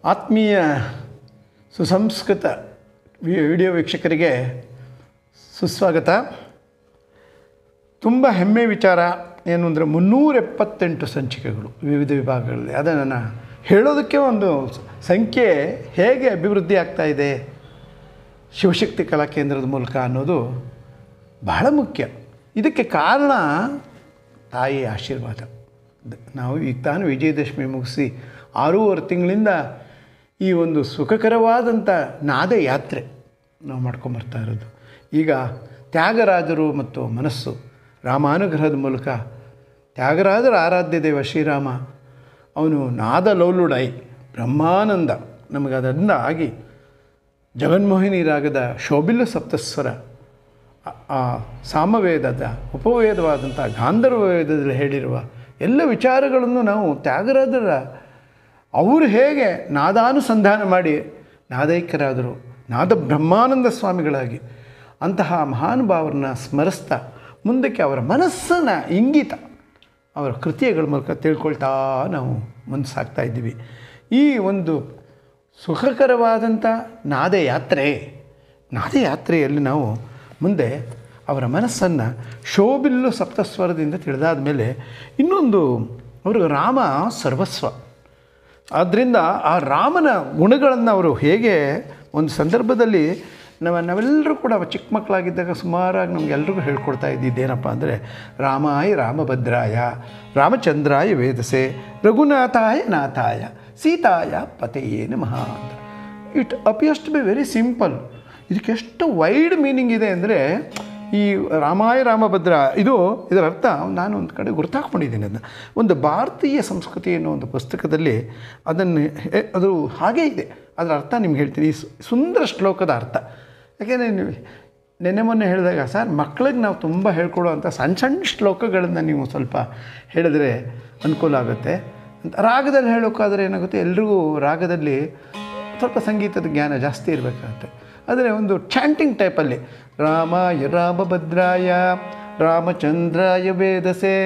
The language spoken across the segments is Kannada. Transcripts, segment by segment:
ಆತ್ಮೀಯ ಸುಸಂಸ್ಕೃತ ವಿ- ವಿಡಿಯೋ ವೀಕ್ಷಕರಿಗೆ ಸುಸ್ವಾಗತ ತುಂಬ ಹೆಮ್ಮೆ ವಿಚಾರ ಏನು ಅಂದರೆ ಮುನ್ನೂರ ಎಪ್ಪತ್ತೆಂಟು ಸಂಚಿಕೆಗಳು ವಿವಿಧ ವಿಭಾಗಗಳಲ್ಲಿ ಅದನ್ನು ಹೇಳೋದಕ್ಕೆ ಒಂದು ಸಂಖ್ಯೆ ಹೇಗೆ ಅಭಿವೃದ್ಧಿ ಆಗ್ತಾ ಇದೆ ಶಿವಶಕ್ತಿ ಕಲಾ ಕೇಂದ್ರದ ಮೂಲಕ ಅನ್ನೋದು ಬಹಳ ಮುಖ್ಯ ಇದಕ್ಕೆ ಕಾರಣ ತಾಯಿ ಆಶೀರ್ವಾದ ದ- ನಾವು ಈಗ ತಾನು ವಿಜಯದಶಮಿ ಮುಗಿಸಿ ಆರೂವರೆ ತಿಂಗಳಿಂದ ಈ ಒಂದು ಸುಖಕರವಾದಂಥ ನಾದ ಯಾತ್ರೆ ನಾವು ಮಾಡ್ಕೊಂಬರ್ತಾ ಇರೋದು ಈಗ ತ್ಯಾಗರಾಜರು ಮತ್ತು ಮನಸ್ಸು ರಾಮಾನುಗ್ರಹದ ಮೂಲಕ ತ್ಯಾಗರಾಜರ ಆರಾಧ್ಯ ದೇವ ಶ್ರೀರಾಮ ಅವನು ನಾದ ಲೌಲುಡಾಯಿ ಬ್ರಹ್ಮಾನಂದ ನಮಗೆ ಅದರಿಂದ ಆಗಿ ಜಗನ್ಮೋಹಿನಿ ರಾಗದ ಶೋಭಿಲ್ಲ ಸಪ್ತಸ್ವರ ಆ- ಆ ಸಾಮವೇದದ ಉಪವೇದವಾದಂಥ ಗಾಂಧರ್ವ ವೇದದಲ್ಲಿ ಹೇಳಿರುವ ಎಲ್ಲ ವಿಚಾರಗಳನ್ನು ನಾವು ತ್ಯಾಗರಾಜರ ಅವರು ಹೇಗೆ ನಾದಾನುಸಂಧಾನ ಮಾಡಿ ನಾದೈಕ್ಯರಾದರು ನಾದ ಬ್ರಹ್ಮಾನಂದ ಸ್ವಾಮಿಗಳಾಗಿ ಅಂತಹ ಮಹಾನುಭಾವರನ್ನ ಸ್ಮರಿಸ್ತಾ ಮುಂದಕ್ಕೆ ಅವರ ಮನಸ್ಸನ್ನು ಇಂಗಿತ ಅವರ ಕೃತಿಯಗಳ ಮೂಲಕ ತಿಳ್ಕೊಳ್ತಾ ನಾವು ಮುಂದೆ ಸಾಗ್ತಾ ಇದ್ದೀವಿ ಈ ಒಂದು ಸುಖಕರವಾದಂಥ ನಾದಯಾತ್ರೆ ನಾದಯಾತ್ರೆಯಲ್ಲಿ ನಾವು ಮುಂದೆ ಅವರ ಮನಸ್ಸನ್ನು ಶೋಭಿಲ್ಲು ಸಪ್ತಸ್ವರದಿಂದ ತಿಳಿದಾದ ಮೇಲೆ ಇನ್ನೊಂದು ಅವರು ರಾಮ ಸರ್ವಸ್ವ ಆದ್ದರಿಂದ ಆ ರಾಮನ ಗುಣಗಳನ್ನು ಅವರು ಹೇಗೆ ಒಂದು ಸಂದರ್ಭದಲ್ಲಿ ನಾವು ನಾವೆಲ್ಲರೂ ಕೂಡ ಚಿಕ್ಕ ಮಕ್ಕಳಾಗಿದ್ದಾಗ ಸುಮಾರಾಗಿ ನಮಗೆಲ್ರಿಗೂ ಹೇಳ್ಕೊಡ್ತಾ ಇದ್ದಿದ್ದೇನಪ್ಪ ಅಂದರೆ ರಾಮಾಯ ರಾಮಭದ್ರಾಯ ರಾಮಚಂದ್ರಾಯ ವೇದಸೆ ರಘುನಾಥಾಯ ನಾಥಾಯ ಸೀತಾಯ ಪತೆಯೇ ನಮಃ ಅಂತ it appears to be very simple ಇದಕ್ಕೆ ಎಷ್ಟು ವೈಡ್ ಮೀನಿಂಗ್ ಇದೆ ಅಂದರೆ ಈ ರಾಮಾಯ ರಾಮಭದ್ರ ಇದು ಇದರ ಅರ್ಥ ನಾನು ಒಂದು ಕಡೆ ಗುರ್ತಾಕೊಂಡಿದ್ದೀನಿ ಅದನ್ನು ಒಂದು ಭಾರತೀಯ ಸಂಸ್ಕೃತಿ ಅನ್ನೋ ಒಂದು ಪುಸ್ತಕದಲ್ಲಿ ಅದನ್ನು ಹೆ- ಅದು ಹಾಗೇ ಇದೆ ಅದರ ಅರ್ಥ ನಿಮ್ಗೆ ಹೇಳ್ತೀನಿ ಈ ಸು- ಸುಂದರ ಶ್ಲೋಕದ ಅರ್ಥ ಯಾಕೆಂದರೆ ನೀವು ನೆನ್ನೆ ಮೊನ್ನೆ ಹೇಳಿದಾಗ ಸರ್ ಮಕ್ಕಳಿಗೆ ನಾವು ತುಂಬ ಹೇಳ್ಕೊಡುವಂಥ ಸಣ್ಣ ಸಣ್ಣ ಶ್ಲೋಕಗಳನ್ನು ನೀವು ಸ್ವಲ್ಪ ಹೇಳಿದ್ರೆ ಅನುಕೂಲ ಆಗುತ್ತೆ ಅಂತ ರಾಗದಲ್ಲಿ ಹೇಳೋಕ್ಕಾದ್ರೆ ಏನಾಗುತ್ತೆ ಎಲ್ರಿಗೂ ರಾಗದಲ್ಲಿ ಸ್ವಲ್ಪ ಸಂಗೀತದ ಜ್ಞಾನ ಜಾಸ್ತಿ ಇರಬೇಕಾಗುತ್ತೆ ಆದರೆ ಒಂದು ಚಾಂಟಿಂಗ್ ಟೈಪಲ್ಲಿ ರಾಮಾಯ ರಾಮಭದ್ರಾಯ ರಾಮಚಂದ್ರಾಯ ವೇದಸೆ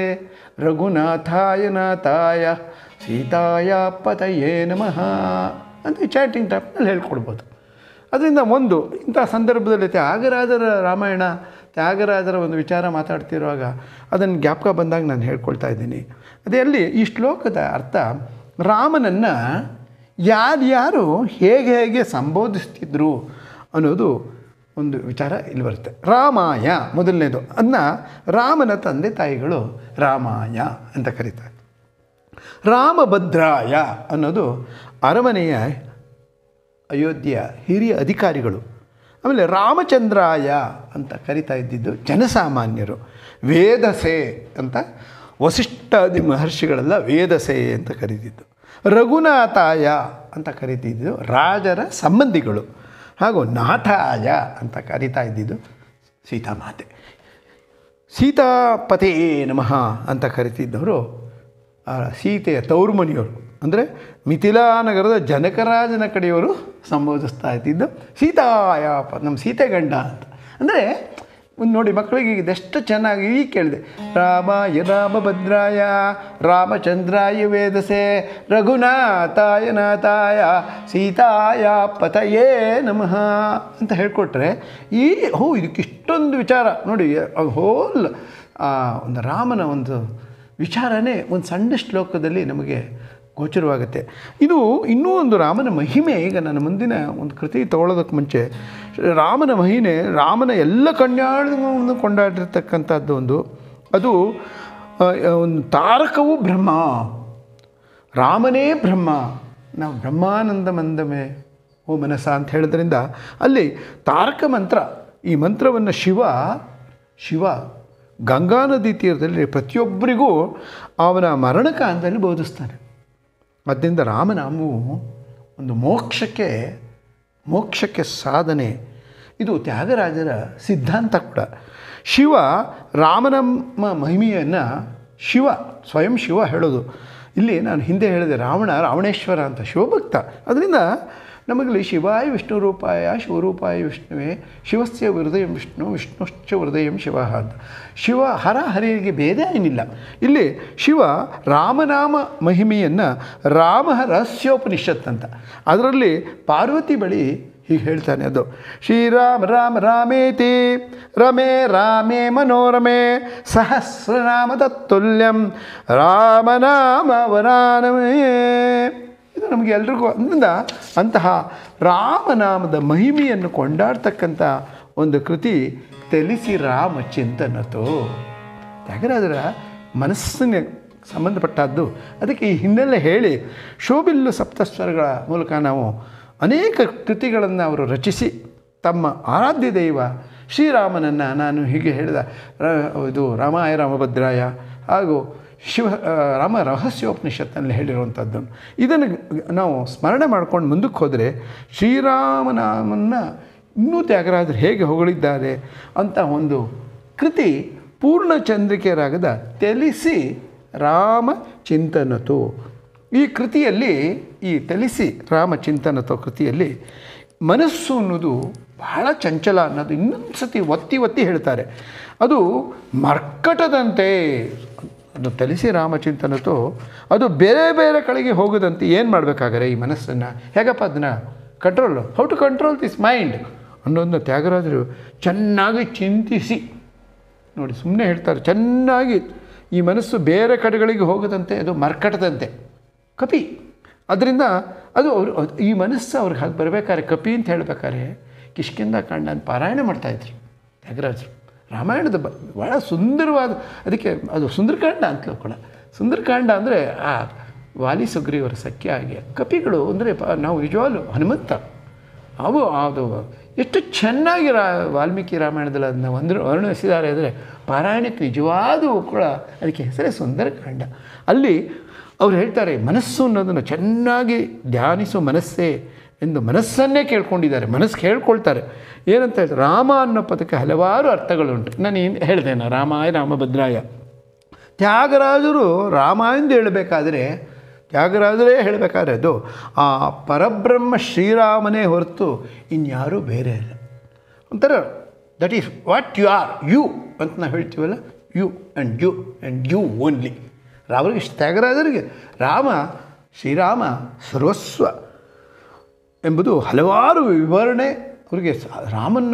ರಘುನಾಥಾಯ ನಾಥಾಯ ಸೀತಾಯ ಪತಯೇ ನಮಃ ಅಂತ ಚಾಟಿಂಗ್ ಟೈಪ್ನಲ್ಲಿ ಹೇಳ್ಕೊಡ್ಬೋದು ಅದರಿಂದ ಒಂದು ಇಂಥ ಸಂದರ್ಭದಲ್ಲಿ ತ್ಯಾಗರಾಜರ ರಾಮಾಯಣ ತ್ಯಾಗರಾಜರ ಒಂದು ವಿಚಾರ ಮಾತಾಡ್ತಿರುವಾಗ ಅದನ್ನು ಜ್ಞಾಪಕ ಬಂದಾಗ ನಾನು ಹೇಳ್ಕೊಳ್ತಾ ಇದ್ದೀನಿ ಅದೇ ಅಲ್ಲಿ ಈ ಶ್ಲೋಕದ ಅರ್ಥ ರಾಮನನ್ನು ಯಾರ್ಯಾರು ಹೇಗೆ ಹೇಗೆ ಸಂಬೋಧಿಸ್ತಿದ್ರು ಅನ್ನೋದು ಒಂದು ವಿಚಾರ ಇಲ್ಲಿ ಬರುತ್ತೆ ರಾಮಾಯ ಮೊದಲನೇದು ಅದನ್ನ ರಾಮನ ತಂದೆ ತಾಯಿಗಳು ರಾಮಾಯ ಅಂತ ಕರೀತಾರೆ ರಾಮಭದ್ರಾಯ ಅನ್ನೋದು ಅರಮನೆಯ ಅಯೋಧ್ಯೆಯ ಹಿರಿಯ ಅಧಿಕಾರಿಗಳು ಆಮೇಲೆ ರಾಮಚಂದ್ರಾಯ ಅಂತ ಕರಿತಾ ಇದ್ದಿದ್ದು ಜನಸಾಮಾನ್ಯರು ವೇದಸೆ ಅಂತ ವಸಿಷ್ಠಾದಿ ಮಹರ್ಷಿಗಳೆಲ್ಲ ವೇದಸೆ ಅಂತ ಕರೀತಿದ್ದು ರಘುನಾಥಾಯ ಅಂತ ಕರಿತಿದ್ದು ರಾಜರ ಸಂಬಂಧಿಗಳು ಹಾಗೂ ನಾಥಾಯ ಅಂತ ಕರಿತಾ ಇದ್ದಿದ್ದು ಸೀತಾಮಾತೆ ಸೀತಾಪತೇ ನಮಃ ಅಂತ ಕರಿತಿದ್ದವರು ಆ ಸೀತೆಯ ತವರು ಮನೆಯವರು ಅಂದರೆ ಮಿಥಿಲಾನಗರದ ಜನಕರಾಜನ ಕಡೆಯವರು ಸಂಬೋಧಿಸ್ತಾ ಇದ್ದಿದ್ದು ಸೀತಾಯ ಪ ನಮ್ಮ ಸೀತೆ ಗಂಡ ಅಂತ ಅಂದರೆ ಒಂದು ನೋಡಿ ಮಕ್ಕಳಿಗೆ ಇದೆಷ್ಟು ಚೆನ್ನಾಗಿ ಈಗ ಕೇಳಿದೆ ರಾಮಾಯ ರಾಮಭದ್ರಾಯ ರಾಮಚಂದ್ರಾಯ ವೇದಸೆ ರಘುನಾಥಾಯ ನಾಥಾಯ ಸೀತಾಯ ಪತಯೇ ನಮಃ ಅಂತ ಹೇಳಿಕೊಟ್ರೆ ಈ ಹೋ ಇದಕ್ಕೆ ಇಷ್ಟೊಂದು ವಿಚಾರ ನೋಡಿ ಹೋಲ್ ಒಂದು ರಾಮನ ಒಂದು ವಿಚಾರನೇ ಒಂದು ಸಣ್ಣ ಶ್ಲೋಕದಲ್ಲಿ ನಮಗೆ ಗೋಚರವಾಗುತ್ತೆ ಇದು ಇನ್ನೂ ಒಂದು ರಾಮನ ಮಹಿಮೆ ಈಗ ನನ್ನ ಮುಂದಿನ ಒಂದು ಕೃತಿ ತಗೊಳ್ಳೋದಕ್ಕೆ ಮುಂಚೆ ರಾಮನ ಮಹಿಮೆ ರಾಮನ ಎಲ್ಲ ಕಣ್ಯಾಳವನ್ನು ಕೊಂಡಾಡಿರ್ತಕ್ಕಂಥದ್ದು ಒಂದು ಅದು ಆ, ಒಂದು ತಾರಕವು ಬ್ರಹ್ಮ ರಾಮನೇ ಬ್ರಹ್ಮ ನಾವು ಬ್ರಹ್ಮಾನಂದ ಮಂದಮೆ ಓ ಮನಸ ಅಂತ ಹೇಳೋದ್ರಿಂದ ಅಲ್ಲಿ ತಾರಕ ಮಂತ್ರ ಈ ಮಂತ್ರವನ್ನು ಶಿವ ಶಿವ ಗಂಗಾ ನದಿ ತೀರದಲ್ಲಿ ಪ್ರತಿಯೊಬ್ಬರಿಗೂ ಅವನ ಮರಣಕಾಲದಲ್ಲಿ ಬೋಧಿಸ್ತಾನೆ ಆದ್ದರಿಂದ ರಾಮನಾಮವು ಒಂದು ಮೋಕ್ಷಕ್ಕೆ ಮೋಕ್ಷಕ್ಕೆ ಸಾಧನೆ ಇದು ತ್ಯಾಗರಾಜರ ಸಿದ್ಧಾಂತ ಕೂಡ ಶಿವ ರಾಮನ ಮ- ಮಹಿಮೆಯನ್ನು ಶಿವ ಸ್ವಯಂ ಶಿವ ಹೇಳೋದು ಇಲ್ಲಿ ನಾನು ಹಿಂದೆ ಹೇಳಿದೆ ರಾವಣ ರಾವಣೇಶ್ವರ ಅಂತ ಶಿವಭಕ್ತ ಅದರಿಂದ ನಮಗಲ್ಲಿ ಶಿವಾಯ ವಿಷ್ಣು ರೂಪಾಯ ಶಿವರೂಪಾಯ ವಿಷ್ಣುವೇ ಶಿವಸ್ಯ ಹೃದಯ ವಿಷ್ಣು ವಿಷ್ಣುಶ್ಚ ಹೃದಯ ಶಿವ ಅಂತ ಶಿವ ಹರ ಹರಿಗೆ ಭೇದ ಏನಿಲ್ಲ ಇಲ್ಲಿ ಶಿವ ರಾಮನಾಮ ಮಹಿಮೆಯನ್ನು ರಾಮ ರಹಸ್ಯೋಪನಿಷತ್ ಅಂತ ಅದರಲ್ಲಿ ಪಾರ್ವತಿ ಬಳಿ ಹೀಗೆ ಹೇಳ್ತಾನೆ ಅದು ಶ್ರೀರಾಮ ರಾಮ ರಾಮೇತಿ ರಮೇ ರಾಮೇ ಮನೋರಮೆ ಸಹಸ್ರನಾಮ ತತ್ತುಲ್ಯಂ ರಾಮನಾಮ ವರಾನಮೇ ಇದು ನಮಗೆ ಎಲ್ರಿಗೂ ಅಂದಿಂದ ಅಂತಹ ರಾಮನಾಮದ ಮಹಿಮೆಯನ್ನು ಕೊಂಡಾಡ್ತಕ್ಕಂಥ ಒಂದು ಕೃತಿ ತಿಳಿಸಿ ರಾಮ ಚಿಂತನತೋ ತ್ಯಾಗರಾಜರ ಮನಸ್ಸಿನ ಸಂಬಂಧಪಟ್ಟದ್ದು ಅದಕ್ಕೆ ಈ ಹಿನ್ನೆಲೆ ಹೇಳಿ ಶೋಭಿಲ್ಲು ಸಪ್ತಸ್ವರಗಳ ಮೂಲಕ ನಾವು ಅನೇಕ ಕೃತಿಗಳನ್ನು ಅವರು ರಚಿಸಿ ತಮ್ಮ ಆರಾಧ್ಯ ದೈವ ಶ್ರೀರಾಮನನ್ನು ನಾನು ಹೀಗೆ ಹೇಳಿದ ರ- ಇದು ರಾಮಾಯ ರಾಮಭದ್ರಾಯ ಹಾಗೂ ಶಿವ ಆ, ರಾಮ ರಹಸ್ಯೋಪನಿಷತ್ತಲ್ಲಿ ಹೇಳಿರುವಂಥದ್ದು ಇದನ್ನು ನಾವು ಸ್ಮರಣೆ ಮಾಡ್ಕೊಂಡು ಮುಂದಕ್ಕೆ ಹೋದರೆ ಶ್ರೀರಾಮನಾಮನ್ನ ಇನ್ನೂ ತ್ಯಾಗರಾಜರು ಹೇಗೆ ಹೊಗಳಿದ್ದಾರೆ ಅಂತ ಒಂದು ಕೃತಿ ಪೂರ್ಣಚಂದ್ರಿಕೆ ರಾಗದ ತೆಲಿಸಿ ರಾಮ ಚಿಂತನತು ಈ ಕೃತಿಯಲ್ಲಿ ಈ ತೆಲಿಸಿ ರಾಮ ಚಿಂತನತೋ ಕೃತಿಯಲ್ಲಿ ಮನಸ್ಸು ಅನ್ನೋದು ಬಹಳ ಚಂಚಲ ಅನ್ನೋದು ಇನ್ನೊಂದು ಸತಿ ಒತ್ತಿ ಒತ್ತಿ ಹೇಳ್ತಾರೆ ಅದು ಮರ್ಕಟದಂತೆ ಅದು ತಲಿಸಿ ರಾಮಚಿಂತನತು ಅದು ಬೇರೆ ಬೇರೆ ಕಡೆಗೆ ಹೋಗದಂತೆ ಏನು ಮಾಡಬೇಕಾಗರೆ ಈ ಮನಸ್ಸನ್ನು ಹೇಗಪ್ಪ ಅದನ್ನು control how to control this mind ಅನ್ನೋದನ್ನ ತ್ಯಾಗರಾಜರು ಚೆನ್ನಾಗಿ ಚಿಂತಿಸಿ ನೋಡಿ ಸುಮ್ಮನೆ ಹೇಳ್ತಾರೆ ಚೆನ್ನಾಗಿ ಈ ಮನಸ್ಸು ಬೇರೆ ಕಡೆಗಳಿಗೆ ಹೋಗದಂತೆ ಅದು ಮರ್ಕಟದಂತೆ ಕಪಿ ಅದರಿಂದ ಅದು ಅವರು ಈ ಮನಸ್ಸು ಅವ್ರಿಗೆ ಹಾಗೆ ಬರಬೇಕಾದ್ರೆ ಕಪಿ ಅಂತ ಹೇಳ್ಬೇಕಾದ್ರೆ ಕಿಷ್ಕಿಂದ ಕಾಂಡ ಅಂತ ಪಾರಾಯಣ ಮಾಡ್ತಾಯಿದ್ರು ತ್ಯಾಗರಾಜರು ರಾಮಾಯಣದ ಬ ಭಾಳ ಸುಂದರವಾದ ಅದಕ್ಕೆ ಅದು ಸುಂದರಕಾಂಡ ಅಂತಲೂ ಕೂಡ ಸುಂದರಕಾಂಡ ಅಂದರೆ ಆ ವಾಲಿ ಸುಗ್ರೀವರ ಸಖ್ಯ ಆಗಿ ಕಪಿಗಳು ಅಂದರೆ ಪ ನಾವು ನಿಜವಾಗ್ಲೂ ಹನುಮಂತ ಅವು ಅದು ಎಷ್ಟು ಚೆನ್ನಾಗಿ ರಾ ವಾಲ್ಮೀಕಿ ರಾಮಾಯಣದಲ್ಲಿ ಅದನ್ನ ಒಂದು ವರ್ಣಿಸಿದ್ದಾರೆ ಅಂದರೆ ಪಾರಾಯಣಕ್ಕೆ ನಿಜವಾದವು ಕೂಡ ಅದಕ್ಕೆ ಹೆಸರೇ ಸುಂದರಕಾಂಡ ಅಲ್ಲಿ ಅವ್ರು ಹೇಳ್ತಾರೆ ಮನಸ್ಸು ಅನ್ನೋದನ್ನು ಚೆನ್ನಾಗಿ ಧ್ಯಾನಿಸೋ ಮನಸ್ಸೇ ಎಂದು ಮನಸ್ಸನ್ನೇ ಕೇಳ್ಕೊಂಡಿದ್ದಾರೆ ಮನಸ್ಸು ಕೇಳ್ಕೊಳ್ತಾರೆ ಏನಂತ ಹೇಳ್ತಾರೆ ರಾಮ ಅನ್ನೋ ಪದಕ್ಕೆ ಹಲವಾರು ಅರ್ಥಗಳುಂಟು ನಾನು ಏನು ಹೇಳ್ತೇನೆ ರಾಮಾಯ ರಾಮಭದ್ರಾಯ ತ್ಯಾಗರಾಜರು ರಾಮ ಎಂದು ಹೇಳಬೇಕಾದ್ರೆ ತ್ಯಾಗರಾಜರೇ ಹೇಳಬೇಕಾದ್ರೆ ಅದು ಆ ಪರಬ್ರಹ್ಮ ಶ್ರೀರಾಮನೇ ಹೊರತು ಇನ್ಯಾರೂ ಬೇರೆ ಇಲ್ಲ ಒಂಥರ that is what you are you ಅಂತ ನಾವು ಹೇಳ್ತೀವಲ್ಲ you and you and you only ರಾಮರಿಗೆ ತ್ಯಾಗರಾಜರಿಗೆ ರಾಮ ಶ್ರೀರಾಮ ಸರ್ವಸ್ವ ಎಂಬುದು ಹಲವಾರು ವಿವರಣೆ ಅವರಿಗೆ ಸ- ರಾಮನ್ನ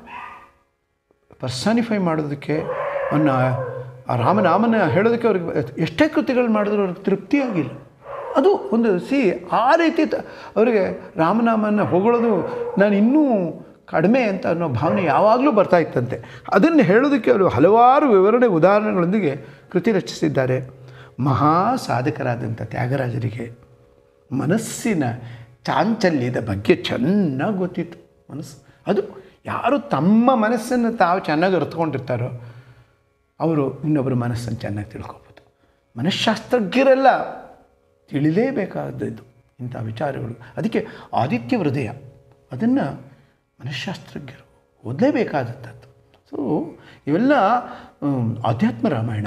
ಪರ್ಸಾನಿಫೈ ಮಾಡೋದಕ್ಕೆ ಅವನ್ನ ಆ ರಾಮನಾಮನ ಹೇಳೋದಕ್ಕೆ ಅವ್ರಿಗೆ ಎಷ್ಟೇ ಕೃತಿಗಳು ಮಾಡಿದ್ರು ಅವ್ರಿಗೆ ತೃಪ್ತಿಯಾಗಿಲ್ಲ ಅದು ಒಂದು ಸಿ ಆ ರೀತಿ ತ- ಅವರಿಗೆ ರಾಮನಾಮನ ಹೊಗಳೋದು ನಾನು ಇನ್ನೂ ಕಡಿಮೆ ಅಂತ ಅನ್ನೋ ಭಾವನೆ ಯಾವಾಗಲೂ ಬರ್ತಾ ಇತ್ತಂತೆ ಅದನ್ನು ಹೇಳೋದಕ್ಕೆ ಅವರು ಹಲವಾರು ವಿವರಣೆ ಉದಾಹರಣೆಗಳೊಂದಿಗೆ ಕೃತಿ ರಚಿಸಿದ್ದಾರೆ ಮಹಾ ಸಾಧಕರಾದಂಥ ತ್ಯಾಗರಾಜರಿಗೆ ಮನಸ್ಸಿನ ಚಾಂಚಲ್ಯದ ಬಗ್ಗೆ ಚೆನ್ನಾಗಿ ಗೊತ್ತಿತ್ತು ಮನಸ್ಸು ಅದು ಯಾರು ತಮ್ಮ ಮನಸ್ಸನ್ನು ತಾವು ಚೆನ್ನಾಗಿ ಅರ್ಥಕೊಂಡಿರ್ತಾರೋ ಅವರು ಇನ್ನೊಬ್ಬರ ಮನಸ್ಸನ್ನು ಚೆನ್ನಾಗಿ ತಿಳ್ಕೊಬೋದು ಮನಃಶಾಸ್ತ್ರಜ್ಞರೆಲ್ಲ ತಿಳಿಲೇಬೇಕಾದದ್ದು ಇಂಥ ವಿಚಾರಗಳು ಅದಕ್ಕೆ ಆದಿತ್ಯ ಹೃದಯ ಅದನ್ನು ಮನಃಶಾಸ್ತ್ರಜ್ಞರು ಓದಲೇಬೇಕಾದದ್ದು ಸೊ ಇವೆಲ್ಲ ಹ್ಮ್, ಆಧ್ಯಾತ್ಮ ರಾಮಾಯಣ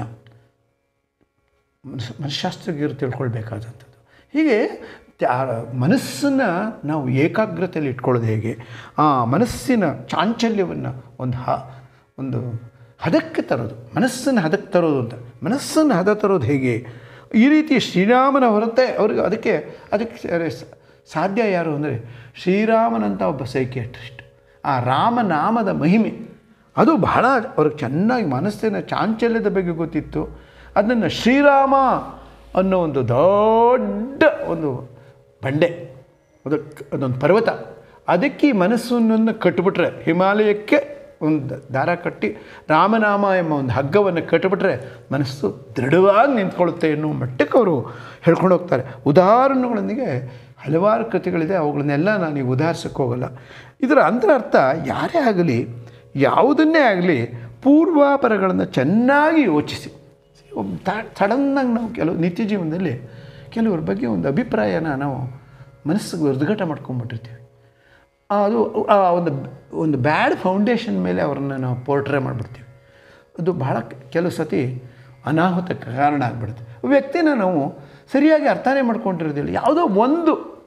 ಮನಸ್ ಮನಃಶಾಸ್ತ್ರಜ್ಞರು ತಿಳ್ಕೊಳ್ಬೇಕಾದಂಥದ್ದು ಹೀಗೆ ತ್ಯಾ- ಮನಸ್ಸನ್ನು ನಾವು ಏಕಾಗ್ರತೆಯಲ್ಲಿ ಇಟ್ಕೊಳ್ಳೋದು ಹೇಗೆ ಆ ಮನಸ್ಸಿನ ಚಾಂಚಲ್ಯವನ್ನು ಒಂದು ಹ ಒಂದು ಹದಕ್ಕೆ ತರೋದು ಮನಸ್ಸನ್ನು ಹದಕ್ಕೆ ತರೋದು ಅಂತ ಮನಸ್ಸನ್ನು ಹದ ತರೋದು ಹೇಗೆ ಈ ರೀತಿ ಶ್ರೀರಾಮನ ಹೊರತೆ ಅವ್ರಿಗೆ ಅದಕ್ಕೆ ಅದಕ್ಕೆ ಸ- ಸಾಧ್ಯ ಯಾರು ಅಂದರೆ ಶ್ರೀರಾಮನಂತ ಒಬ್ಬ ಸೈಕಿಯಾಟ್ರಿಸ್ಟ್ ಆ ರಾಮನಾಮದ ಮಹಿಮೆ ಅದು ಬಹಳ ಅವ್ರಿಗೆ ಚೆನ್ನಾಗಿ ಮನಸ್ಸಿನ ಚಾಂಚಲ್ಯದ ಬಗ್ಗೆ ಗೊತ್ತಿತ್ತು ಅದನ್ನು ಶ್ರೀರಾಮ ಅನ್ನೋ ಒಂದು ದೊಡ್ಡ ಒಂದು ಬಂಡೆ ಅದಕ್ಕೆ ಅದೊಂದು ಪರ್ವತ ಅದಕ್ಕೆ ಈ ಮನಸ್ಸನ್ನು ಕಟ್ಟಿಬಿಟ್ರೆ ಹಿಮಾಲಯಕ್ಕೆ ಒಂದು ದಾರ ಕಟ್ಟಿ ರಾಮನಾಮ ಎಂಬ ಒಂದು ಹಗ್ಗವನ್ನು ಕಟ್ಟಿಬಿಟ್ರೆ ಮನಸ್ಸು ದೃಢವಾಗಿ ನಿಂತ್ಕೊಳ್ಳುತ್ತೆ ಎನ್ನುವ ಮಟ್ಟಕ್ಕೆ ಅವರು ಹೇಳ್ಕೊಂಡು ಹೋಗ್ತಾರೆ ಉದಾಹರಣೆಗಳೊಂದಿಗೆ ಹಲವಾರು ಕೃತಿಗಳಿದೆ ಅವುಗಳನ್ನೆಲ್ಲ ನಾನು ಈಗ ಉದಾಹರಿಸಕ್ಕೆ ಹೋಗಲ್ಲ ಇದರ ಅಂತರರ್ಥ ಯಾರೇ ಆಗಲಿ ಯಾವುದನ್ನೇ ಆಗಲಿ ಪೂರ್ವಾಪರಗಳನ್ನು ಚೆನ್ನಾಗಿ ಯೋಚಿಸಿ ಒಬ್ಬ ಸಡನ್ನಾಗಿ ನಾವು ಕೆಲವು ನಿತ್ಯ ಜೀವನದಲ್ಲಿ ಕೆಲವ್ರ ಬಗ್ಗೆ ಒಂದು ಅಭಿಪ್ರಾಯನ ನಾವು ಮನಸ್ಸಿಗೆ ಉದ್ಘಾಟ ಮಾಡ್ಕೊಂಡ್ಬಿಟ್ಟಿರ್ತೀವಿ ಅದು ಆ ಒಂದು ಒಂದು ಬ್ಯಾಡ್ ಫೌಂಡೇಶನ್ ಮೇಲೆ ಅವ್ರನ್ನ ನಾವು ಪೋರ್ಟ್ರೇ ಮಾಡಿಬಿಡ್ತೀವಿ ಅದು ಬಹಳ ಕೆಲವು ಸತಿ ಅನಾಹುತಕ್ಕೆ ಕಾರಣ ಆಗಿಬಿಡುತ್ತೆ ವ್ಯಕ್ತಿನ ನಾವು ಸರಿಯಾಗಿ ಅರ್ಥನೇ ಮಾಡ್ಕೊಂಡಿರೋದಿಲ್ಲ ಯಾವುದೋ ಒಂದು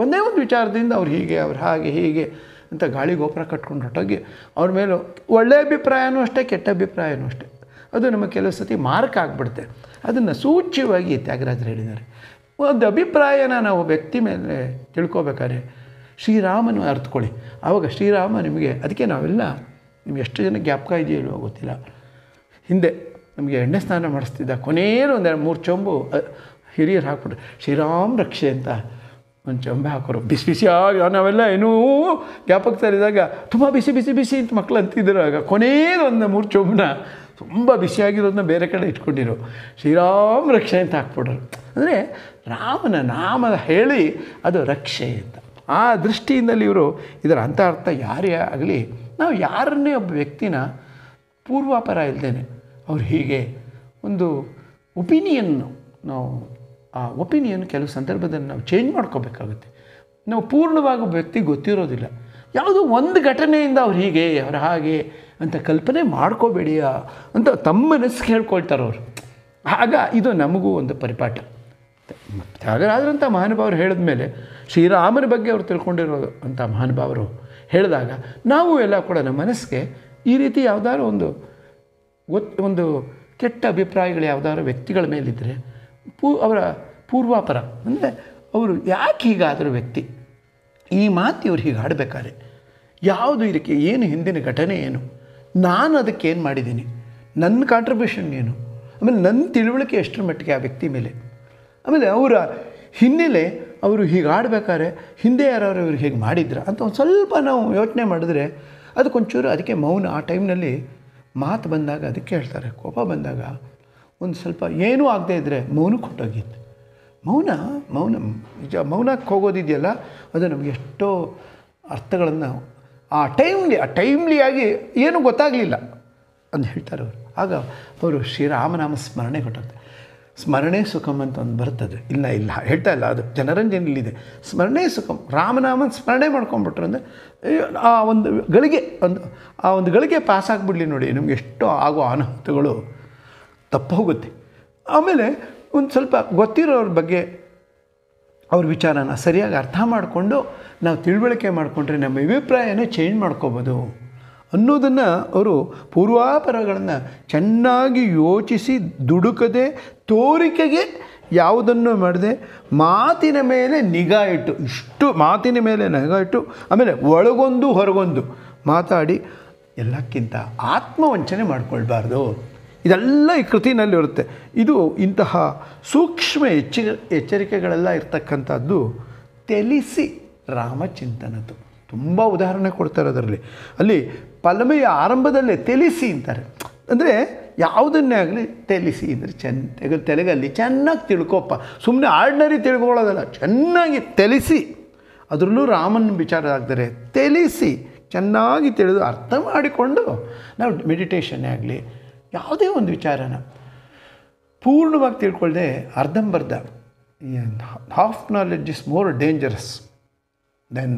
ಒಂದೇ ಒಂದು ವಿಚಾರದಿಂದ ಅವ್ರು ಹೀಗೆ ಅವ್ರು ಹಾಗೆ ಹೀಗೆ ಅಂತ ಗಾಳಿ ಗೋಪುರ ಕಟ್ಕೊಂಡು ಹೊಟ್ಟೋಗಿ ಅವ್ರ ಮೇಲೆ ಒಳ್ಳೆಯ ಅಭಿಪ್ರಾಯನೂ ಅಷ್ಟೇ ಕೆಟ್ಟ ಅಭಿಪ್ರಾಯನೂ ಅಷ್ಟೇ ಅದು ನಮಗೆ ಕೆಲವು ಸತಿ ಮಾರ್ಕ್ ಆಗಿಬಿಡುತ್ತೆ ಅದನ್ನು ಸೂಚ್ಯವಾಗಿ ತ್ಯಾಗರಾಜರು ಹೇಳಿದ್ದಾರೆ ಒಂದು ಅಭಿಪ್ರಾಯನ ನಾವು ವ್ಯಕ್ತಿ ಮೇಲೆ ತಿಳ್ಕೊಬೇಕಾದ್ರೆ ಶ್ರೀರಾಮನು ಅರ್ಥಕೊಳ್ಳಿ ಆವಾಗ ಶ್ರೀರಾಮ ನಿಮಗೆ ಅದಕ್ಕೆ ನಾವೆಲ್ಲ ನಿಮ್ಗೆ ಎಷ್ಟು ಜನ ಜ್ಞಾಪಕ ಇದೆಯೋ ಗೊತ್ತಿಲ್ಲ ಹಿಂದೆ ನಮಗೆ ಎಣ್ಣೆ ಸ್ನಾನ ಮಾಡಿಸ್ತಿದ್ದ ಕೊನೆಯೇನು ಒಂದು ಮೂರು ಚೊಂಬು ಅ, ಹಿರಿಯರು ಹಾಕ್ಬಿಟ್ರು ಶ್ರೀರಾಮ್ ರಕ್ಷೆ ಅಂತ ಒಂದು ಚೊಂಬೆ ಹಾಕೋರು ಬಿಸಿ ಬಿಸಿಯಾಗಿ ನಾವೆಲ್ಲ ಏನೂ ಜ್ಞಾಪಕದಲ್ಲಿದ್ದಾಗ ತುಂಬ ಬಿಸಿ ಬಿಸಿ ಬಿಸಿ ಅಂತ ಮಕ್ಳು ಅಂತಿದ್ರು ಆಗ ಕೊನೆಯದು ಒಂದು ಮೂರು ಚೊಂಬನ್ನ ತುಂಬ ಬಿಸಿಯಾಗಿರೋದನ್ನ ಬೇರೆ ಕಡೆ ಇಟ್ಕೊಂಡಿರು ಶ್ರೀರಾಮ್ ರಕ್ಷೆ ಅಂತ ಹಾಕ್ಬಿಟ್ರು ಅಂದರೆ ರಾಮನ ನಾಮ ಹೇಳಿ ಅದು ರಕ್ಷೆ ಅಂತ ಆ ದೃಷ್ಟಿಯಿಂದಲೇ ಇವರು ಇದರ ಅಂತ ಅರ್ಥ ಯಾರೇ ಆಗಲಿ ನಾವು ಯಾರನ್ನೇ ಒಬ್ಬ ವ್ಯಕ್ತಿನ ಪೂರ್ವಾಪರ ಇಲ್ಲದೇನೆ ಅವ್ರು ಹೀಗೆ ಒಂದು ಒಪಿನಿಯನ್ನು ನಾವು ಆ ಒಪಿನಿಯನ್ ಕೆಲವು ಸಂದರ್ಭದಲ್ಲಿ ನಾವು ಚೇಂಜ್ ಮಾಡ್ಕೋಬೇಕಾಗುತ್ತೆ ನಾವು ಪೂರ್ಣವಾಗಿ ಒಬ್ಬ ವ್ಯಕ್ತಿ ಗೊತ್ತಿರೋದಿಲ್ಲ ಯಾವುದೋ ಒಂದು ಘಟನೆಯಿಂದ ಅವ್ರು ಹೀಗೆ ಅವ್ರು ಹಾಗೆ ಅಂತ ಕಲ್ಪನೆ ಮಾಡ್ಕೋಬೇಡಿ ಆ- ಅಂತ ತಮ್ಮ ಮನಸ್ಸಿಗೆ ಹೇಳ್ಕೊಳ್ತಾರೆ ಅವರು ಆಗ ಇದು ನಮಗೂ ಒಂದು ಪರಿಪಾಠ ತ್ಯಾಗರಾಜರಂಥ ಮಹಾನುಭಾವರು ಹೇಳಿದ ಮೇಲೆ ಶ್ರೀರಾಮನ ಬಗ್ಗೆ ಅವರು ತಿಳ್ಕೊಂಡಿರೋ ಅಂಥ ಮಹಾನುಭಾವರು ಹೇಳಿದಾಗ ನಾವು ಎಲ್ಲ ಕೂಡ ನಮ್ಮ ಮನಸ್ಸಿಗೆ ಈ ರೀತಿ ಯಾವುದಾದ್ರು ಒಂದು ಒತ್ ಒಂದು ಕೆಟ್ಟ ಅಭಿಪ್ರಾಯಗಳು ಯಾವುದಾದ್ರು ವ್ಯಕ್ತಿಗಳ ಮೇಲಿದ್ದರೆ ಪೂ ಅವರ ಪೂರ್ವಾಪರ ಅಂದರೆ ಅವರು ಯಾಕೆ ಹೀಗಾದರೂ ವ್ಯಕ್ತಿ ಈ ಮಾತು ಇವ್ರು ಹೀಗೆ ಆಡಬೇಕಾದ್ರೆ ಯಾವುದು ಇದಕ್ಕೆ ಏನು ಹಿಂದಿನ ಘಟನೆ ಏನು ನಾನು ಅದಕ್ಕೆ ಏನು ಮಾಡಿದ್ದೀನಿ ನನ್ನ ಕಾಂಟ್ರಿಬ್ಯೂಷನ್ ಏನು ಆಮೇಲೆ ನನ್ನ ತಿಳುವಳಿಕೆ ಎಷ್ಟರ ಮಟ್ಟಿಗೆ ಆ ವ್ಯಕ್ತಿ ಮೇಲೆ ಆಮೇಲೆ ಅವರ ಹಿನ್ನೆಲೆ ಅವರು ಹೀಗೆ ಆಡಬೇಕಾದ್ರೆ ಹಿಂದೆ ಯಾರು ಇವ್ರು ಹೀಗೆ ಮಾಡಿದ್ರ ಅಂತ ಒಂದು ಸ್ವಲ್ಪ ನಾವು ಯೋಚನೆ ಮಾಡಿದ್ರೆ ಅದಕ್ಕೊಂಚೂರು ಅದಕ್ಕೆ ಮೌನ ಆ ಟೈಮ್ನಲ್ಲಿ ಮಾತು ಬಂದಾಗ ಅದಕ್ಕೆ ಹೇಳ್ತಾರೆ ಕೋಪ ಬಂದಾಗ ಒಂದು ಸ್ವಲ್ಪ ಏನೂ ಆಗದೇ ಇದ್ದರೆ ಮೌನಕ್ಕೆ ಹೊಟ್ಟೋಗಿತ್ತು ಮೌನ ಮೌನ ನಿಜ ಮೌನಕ್ಕೆ ಹೋಗೋದಿದೆಯಲ್ಲ ಅದು ನಮಗೆ ಎಷ್ಟೋ ಅರ್ಥಗಳನ್ನು ಆ ಟೈಮ್ಲಿ ಆ ಟೈಮ್ಲಿಯಾಗಿ ಏನೂ ಗೊತ್ತಾಗಲಿಲ್ಲ ಅಂತ ಹೇಳ್ತಾರೆ ಅವರು ಆಗ ಅವರು ಶ್ರೀರಾಮನಾಮ ಸ್ಮರಣೆ ಕೊಟ್ಟಂತೆ ಸ್ಮರಣೆ ಸುಖಂ ಅಂತ ಒಂದು ಬರ್ತದೆ ಇಲ್ಲ ಇಲ್ಲ ಹೇಳ್ತಾ ಇಲ್ಲ ಅದು ಜನರಂಜನೆಯಲ್ಲಿದೆ ಸ್ಮರಣೆ ಸುಖಂ ರಾಮನಾಮ ಸ್ಮರಣೆ ಮಾಡ್ಕೊಂಡ್ಬಿಟ್ರು ಅಂದರೆ ಆ ಒಂದು ಗಳಿಗೆ ಒಂದು ಆ ಒಂದು ಗಳಿಗೆ ಪಾಸ್ ಆಗಿಬಿಡ್ಲಿ ನೋಡಿ ನಮ್ಗೆ ಎಷ್ಟೋ ಆಗೋ ಅನಾಹುತಗಳು ತಪ್ಪು ಹೋಗುತ್ತೆ ಆಮೇಲೆ ಒಂದು ಸ್ವಲ್ಪ ಗೊತ್ತಿರೋರ ಬಗ್ಗೆ ಅವ್ರ ವಿಚಾರನ ಸರಿಯಾಗಿ ಅರ್ಥ ಮಾಡಿಕೊಂಡು ನಾವು ತಿಳುವಳಿಕೆ ಮಾಡಿಕೊಂಡ್ರೆ ನಮ್ಮ ಅಭಿಪ್ರಾಯನ ಚೇಂಜ್ ಮಾಡ್ಕೋಬೋದು ಅನ್ನೋದನ್ನು ಅವರು ಪೂರ್ವಾಪರಗಳನ್ನು ಚೆನ್ನಾಗಿ ಯೋಚಿಸಿ ದುಡುಕದೆ ತೋರಿಕೆಗೆ ಯಾವುದನ್ನು ಮಾಡದೆ ಮಾತಿನ ಮೇಲೆ ನಿಗಾ ಇಟ್ಟು ಇಷ್ಟು ಮಾತಿನ ಮೇಲೆ ನಿಗಾ ಇಟ್ಟು ಆಮೇಲೆ ಒಳಗೊಂದು ಹೊರಗೊಂದು ಮಾತಾಡಿ ಎಲ್ಲಕ್ಕಿಂತ ಆತ್ಮವಂಚನೆ ಮಾಡ್ಕೊಳ್ಬಾರ್ದು ಇದೆಲ್ಲ ಈ ಕೃತಿನಲ್ಲಿ ಇರುತ್ತೆ ಇದು ಇಂತಹ ಸೂಕ್ಷ್ಮ ಎಚ್ಚ ಎಚ್ಚರಿಕೆಗಳೆಲ್ಲ ಇರ್ತಕ್ಕಂಥದ್ದು ತಿಳಿಸಿ ರಾಮಚಿಂತನದು ತುಂಬ ಉದಾಹರಣೆ ಕೊಡ್ತಾರೆ ಅದರಲ್ಲಿ ಅಲ್ಲಿ ಪಲ್ಲಮೆಯ ಆರಂಭದಲ್ಲೇ ತಿಳಿಸಿ ಅಂತಾರೆ ಅಂದರೆ ಯಾವುದನ್ನೇ ಆಗಲಿ ತಿಳಿಸಿ ಅಂದರೆ ಚೆನ್ನ ತೆಗ ತೆಲುಗಲ್ಲಿ ಚೆನ್ನಾಗಿ ತಿಳ್ಕೊಪ್ಪ ಸುಮ್ಮನೆ ಆರ್ಡಿನರಿ ತಿಳ್ಕೊಳ್ಳೋದಲ್ಲ ಚೆನ್ನಾಗಿ ತಿಳಿಸಿ ಅದರಲ್ಲೂ ರಾಮನ ವಿಚಾರ ಆಗ್ತಾರೆ ತಿಳಿಸಿ ಚೆನ್ನಾಗಿ ತಿಳಿದು ಅರ್ಥ ಮಾಡಿಕೊಂಡು ನಾವು ಮೆಡಿಟೇಷನ್ನೇ ಆಗಲಿ ಯಾವುದೇ ಒಂದು ವಿಚಾರನ ಪೂರ್ಣವಾಗಿ ತಿಳ್ಕೊಳ್ಳದೆ ಅರ್ಧಂಬರ್ಧ half knowledge is more dangerous than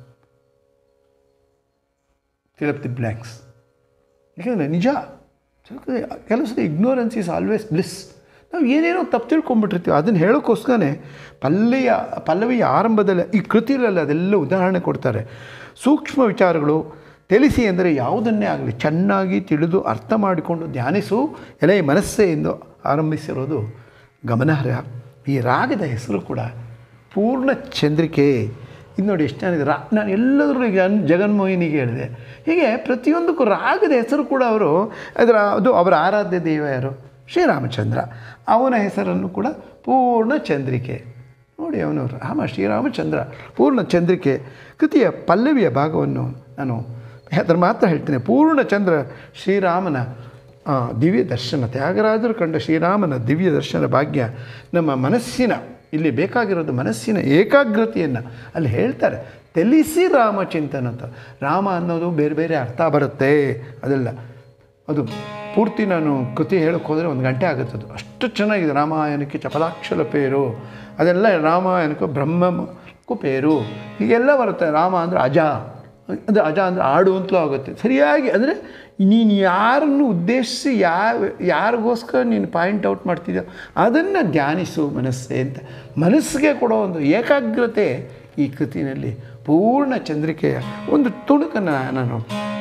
fill up the blanks ಯಾಕೆಂದರೆ ನಿಜ ಕೆಲವು ಸಲ ಇಗ್ನೋರೆನ್ಸ್ ಈಸ್ ಆಲ್ವೇಸ್ ಬ್ಲಿಸ್ ನಾವು ಏನೇನೋ ತಪ್ಪು ತಿಳ್ಕೊಂಬಿಟ್ಟಿರ್ತೀವಿ ಅದನ್ನು ಹೇಳೋಕ್ಕೋಸ್ಕರನೇ ಪಲ್ಲಿಯ ಪಲ್ಲವಿಯ ಆರಂಭದಲ್ಲಿ ಈ ಕೃತಿಯಲ್ಲಿ ಅದೆಲ್ಲ ಉದಾಹರಣೆ ಕೊಡ್ತಾರೆ ಸೂಕ್ಷ್ಮ ವಿಚಾರಗಳು ತಿಳಿಸಿ ಅಂದರೆ ಯಾವುದನ್ನೇ ಆಗಲಿ ಚೆನ್ನಾಗಿ ತಿಳಿದು ಅರ್ಥ ಮಾಡಿಕೊಂಡು ಧ್ಯಾನಿಸು ಎಲೆ ಮನಸ್ಸೇ ಎಂದು ಆರಂಭಿಸಿರೋದು ಗಮನಾರ್ಹ ಈ ರಾಗದ ಹೆಸರು ಕೂಡ ಪೂರ್ಣ ಚಂದ್ರಿಕೆ ಇದು ನೋಡಿ ಎಷ್ಟು ಚೆನ್ನಾಗಿದೆ ರಾ ನಾನು ಎಲ್ಲದರೂ ಈಗ ಜನ್ ಜಗನ್ಮೋಹಿನಿಗೆ ಹೇಳಿದೆ ಹೀಗೆ ಪ್ರತಿಯೊಂದಕ್ಕೂ ರಾಗದ ಹೆಸರು ಕೂಡ ಅವರು ಅದರ ಅದು ಅವರ ಆರಾಧ್ಯ ದೈವ ಯಾರು ಶ್ರೀರಾಮಚಂದ್ರ ಅವನ ಹೆಸರನ್ನು ಕೂಡ ಪೂರ್ಣ ಚಂದ್ರಿಕೆ ನೋಡಿ ಅವನು ರಾಮ ಶ್ರೀರಾಮಚಂದ್ರ ಪೂರ್ಣ ಚಂದ್ರಿಕೆ ಕೃತಿಯ ಪಲ್ಲವಿಯ ಭಾಗವನ್ನು ನಾನು ಅದರ ಮಾತ್ರ ಹೇಳ್ತೇನೆ ಪೂರ್ಣಚಂದ್ರ ಶ್ರೀರಾಮನ ಆ, ದಿವ್ಯ ದರ್ಶನ ತ್ಯಾಗರಾಜರು ಕಂಡ ಶ್ರೀರಾಮನ ದಿವ್ಯ ದರ್ಶನ ಭಾಗ್ಯ ನಮ್ಮ ಮನಸ್ಸಿನ ಇಲ್ಲಿ ಬೇಕಾಗಿರೋದು ಮನಸ್ಸಿನ ಏಕಾಗ್ರತೆಯನ್ನು ಅಲ್ಲಿ ಹೇಳ್ತಾರೆ ತಿಳಿಸಿ ರಾಮಚಿಂತನ ಅಂತ ರಾಮ ಅನ್ನೋದು ಬೇರೆ ಬೇರೆ ಅರ್ಥ ಬರುತ್ತೆ ಅದೆಲ್ಲ ಅದು ಪೂರ್ತಿ ನಾನು ಕೃತಿ ಹೇಳಕ್ಕೆ ಹೋದರೆ ಒಂದು ಗಂಟೆ ಆಗುತ್ತೆ ಅದು ಅಷ್ಟು ಚೆನ್ನಾಗಿದೆ ರಾಮಾಯಣಕ್ಕೆ ಚಪಲಾಕ್ಷಲ ಪೇರು ಅದೆಲ್ಲ ರಾಮಾಯಣಕ್ಕೂ ಬ್ರಹ್ಮಕ್ಕೂ ಪೇರು ಹೀಗೆಲ್ಲ ಬರುತ್ತೆ ರಾಮ ಅಂದರೆ ಅಜ ಅದು ಅಜ ಅಂದರೆ ಆಡು ಅಂತಲೂ ಆಗುತ್ತೆ ಸರಿಯಾಗಿ ಅಂದರೆ ನೀನು ಯಾರನ್ನು ಉದ್ದೇಶಿಸಿ ಯಾವ ಯಾರಿಗೋಸ್ಕರ ನೀನು ಪಾಯಿಂಟ್ ಔಟ್ ಮಾಡ್ತಿದ್ಯೋ ಅದನ್ನು ಧ್ಯಾನಿಸು ಮನಸ್ಸೇ ಅಂತ ಮನಸ್ಸಿಗೆ ಕೊಡೋ ಒಂದು ಏಕಾಗ್ರತೆ ಈ ಕೃತಿನಲ್ಲಿ ಪೂರ್ಣ ಚಂದ್ರಿಕೆಯ ಒಂದು ತುಣುಕನ್ನು ನಾನು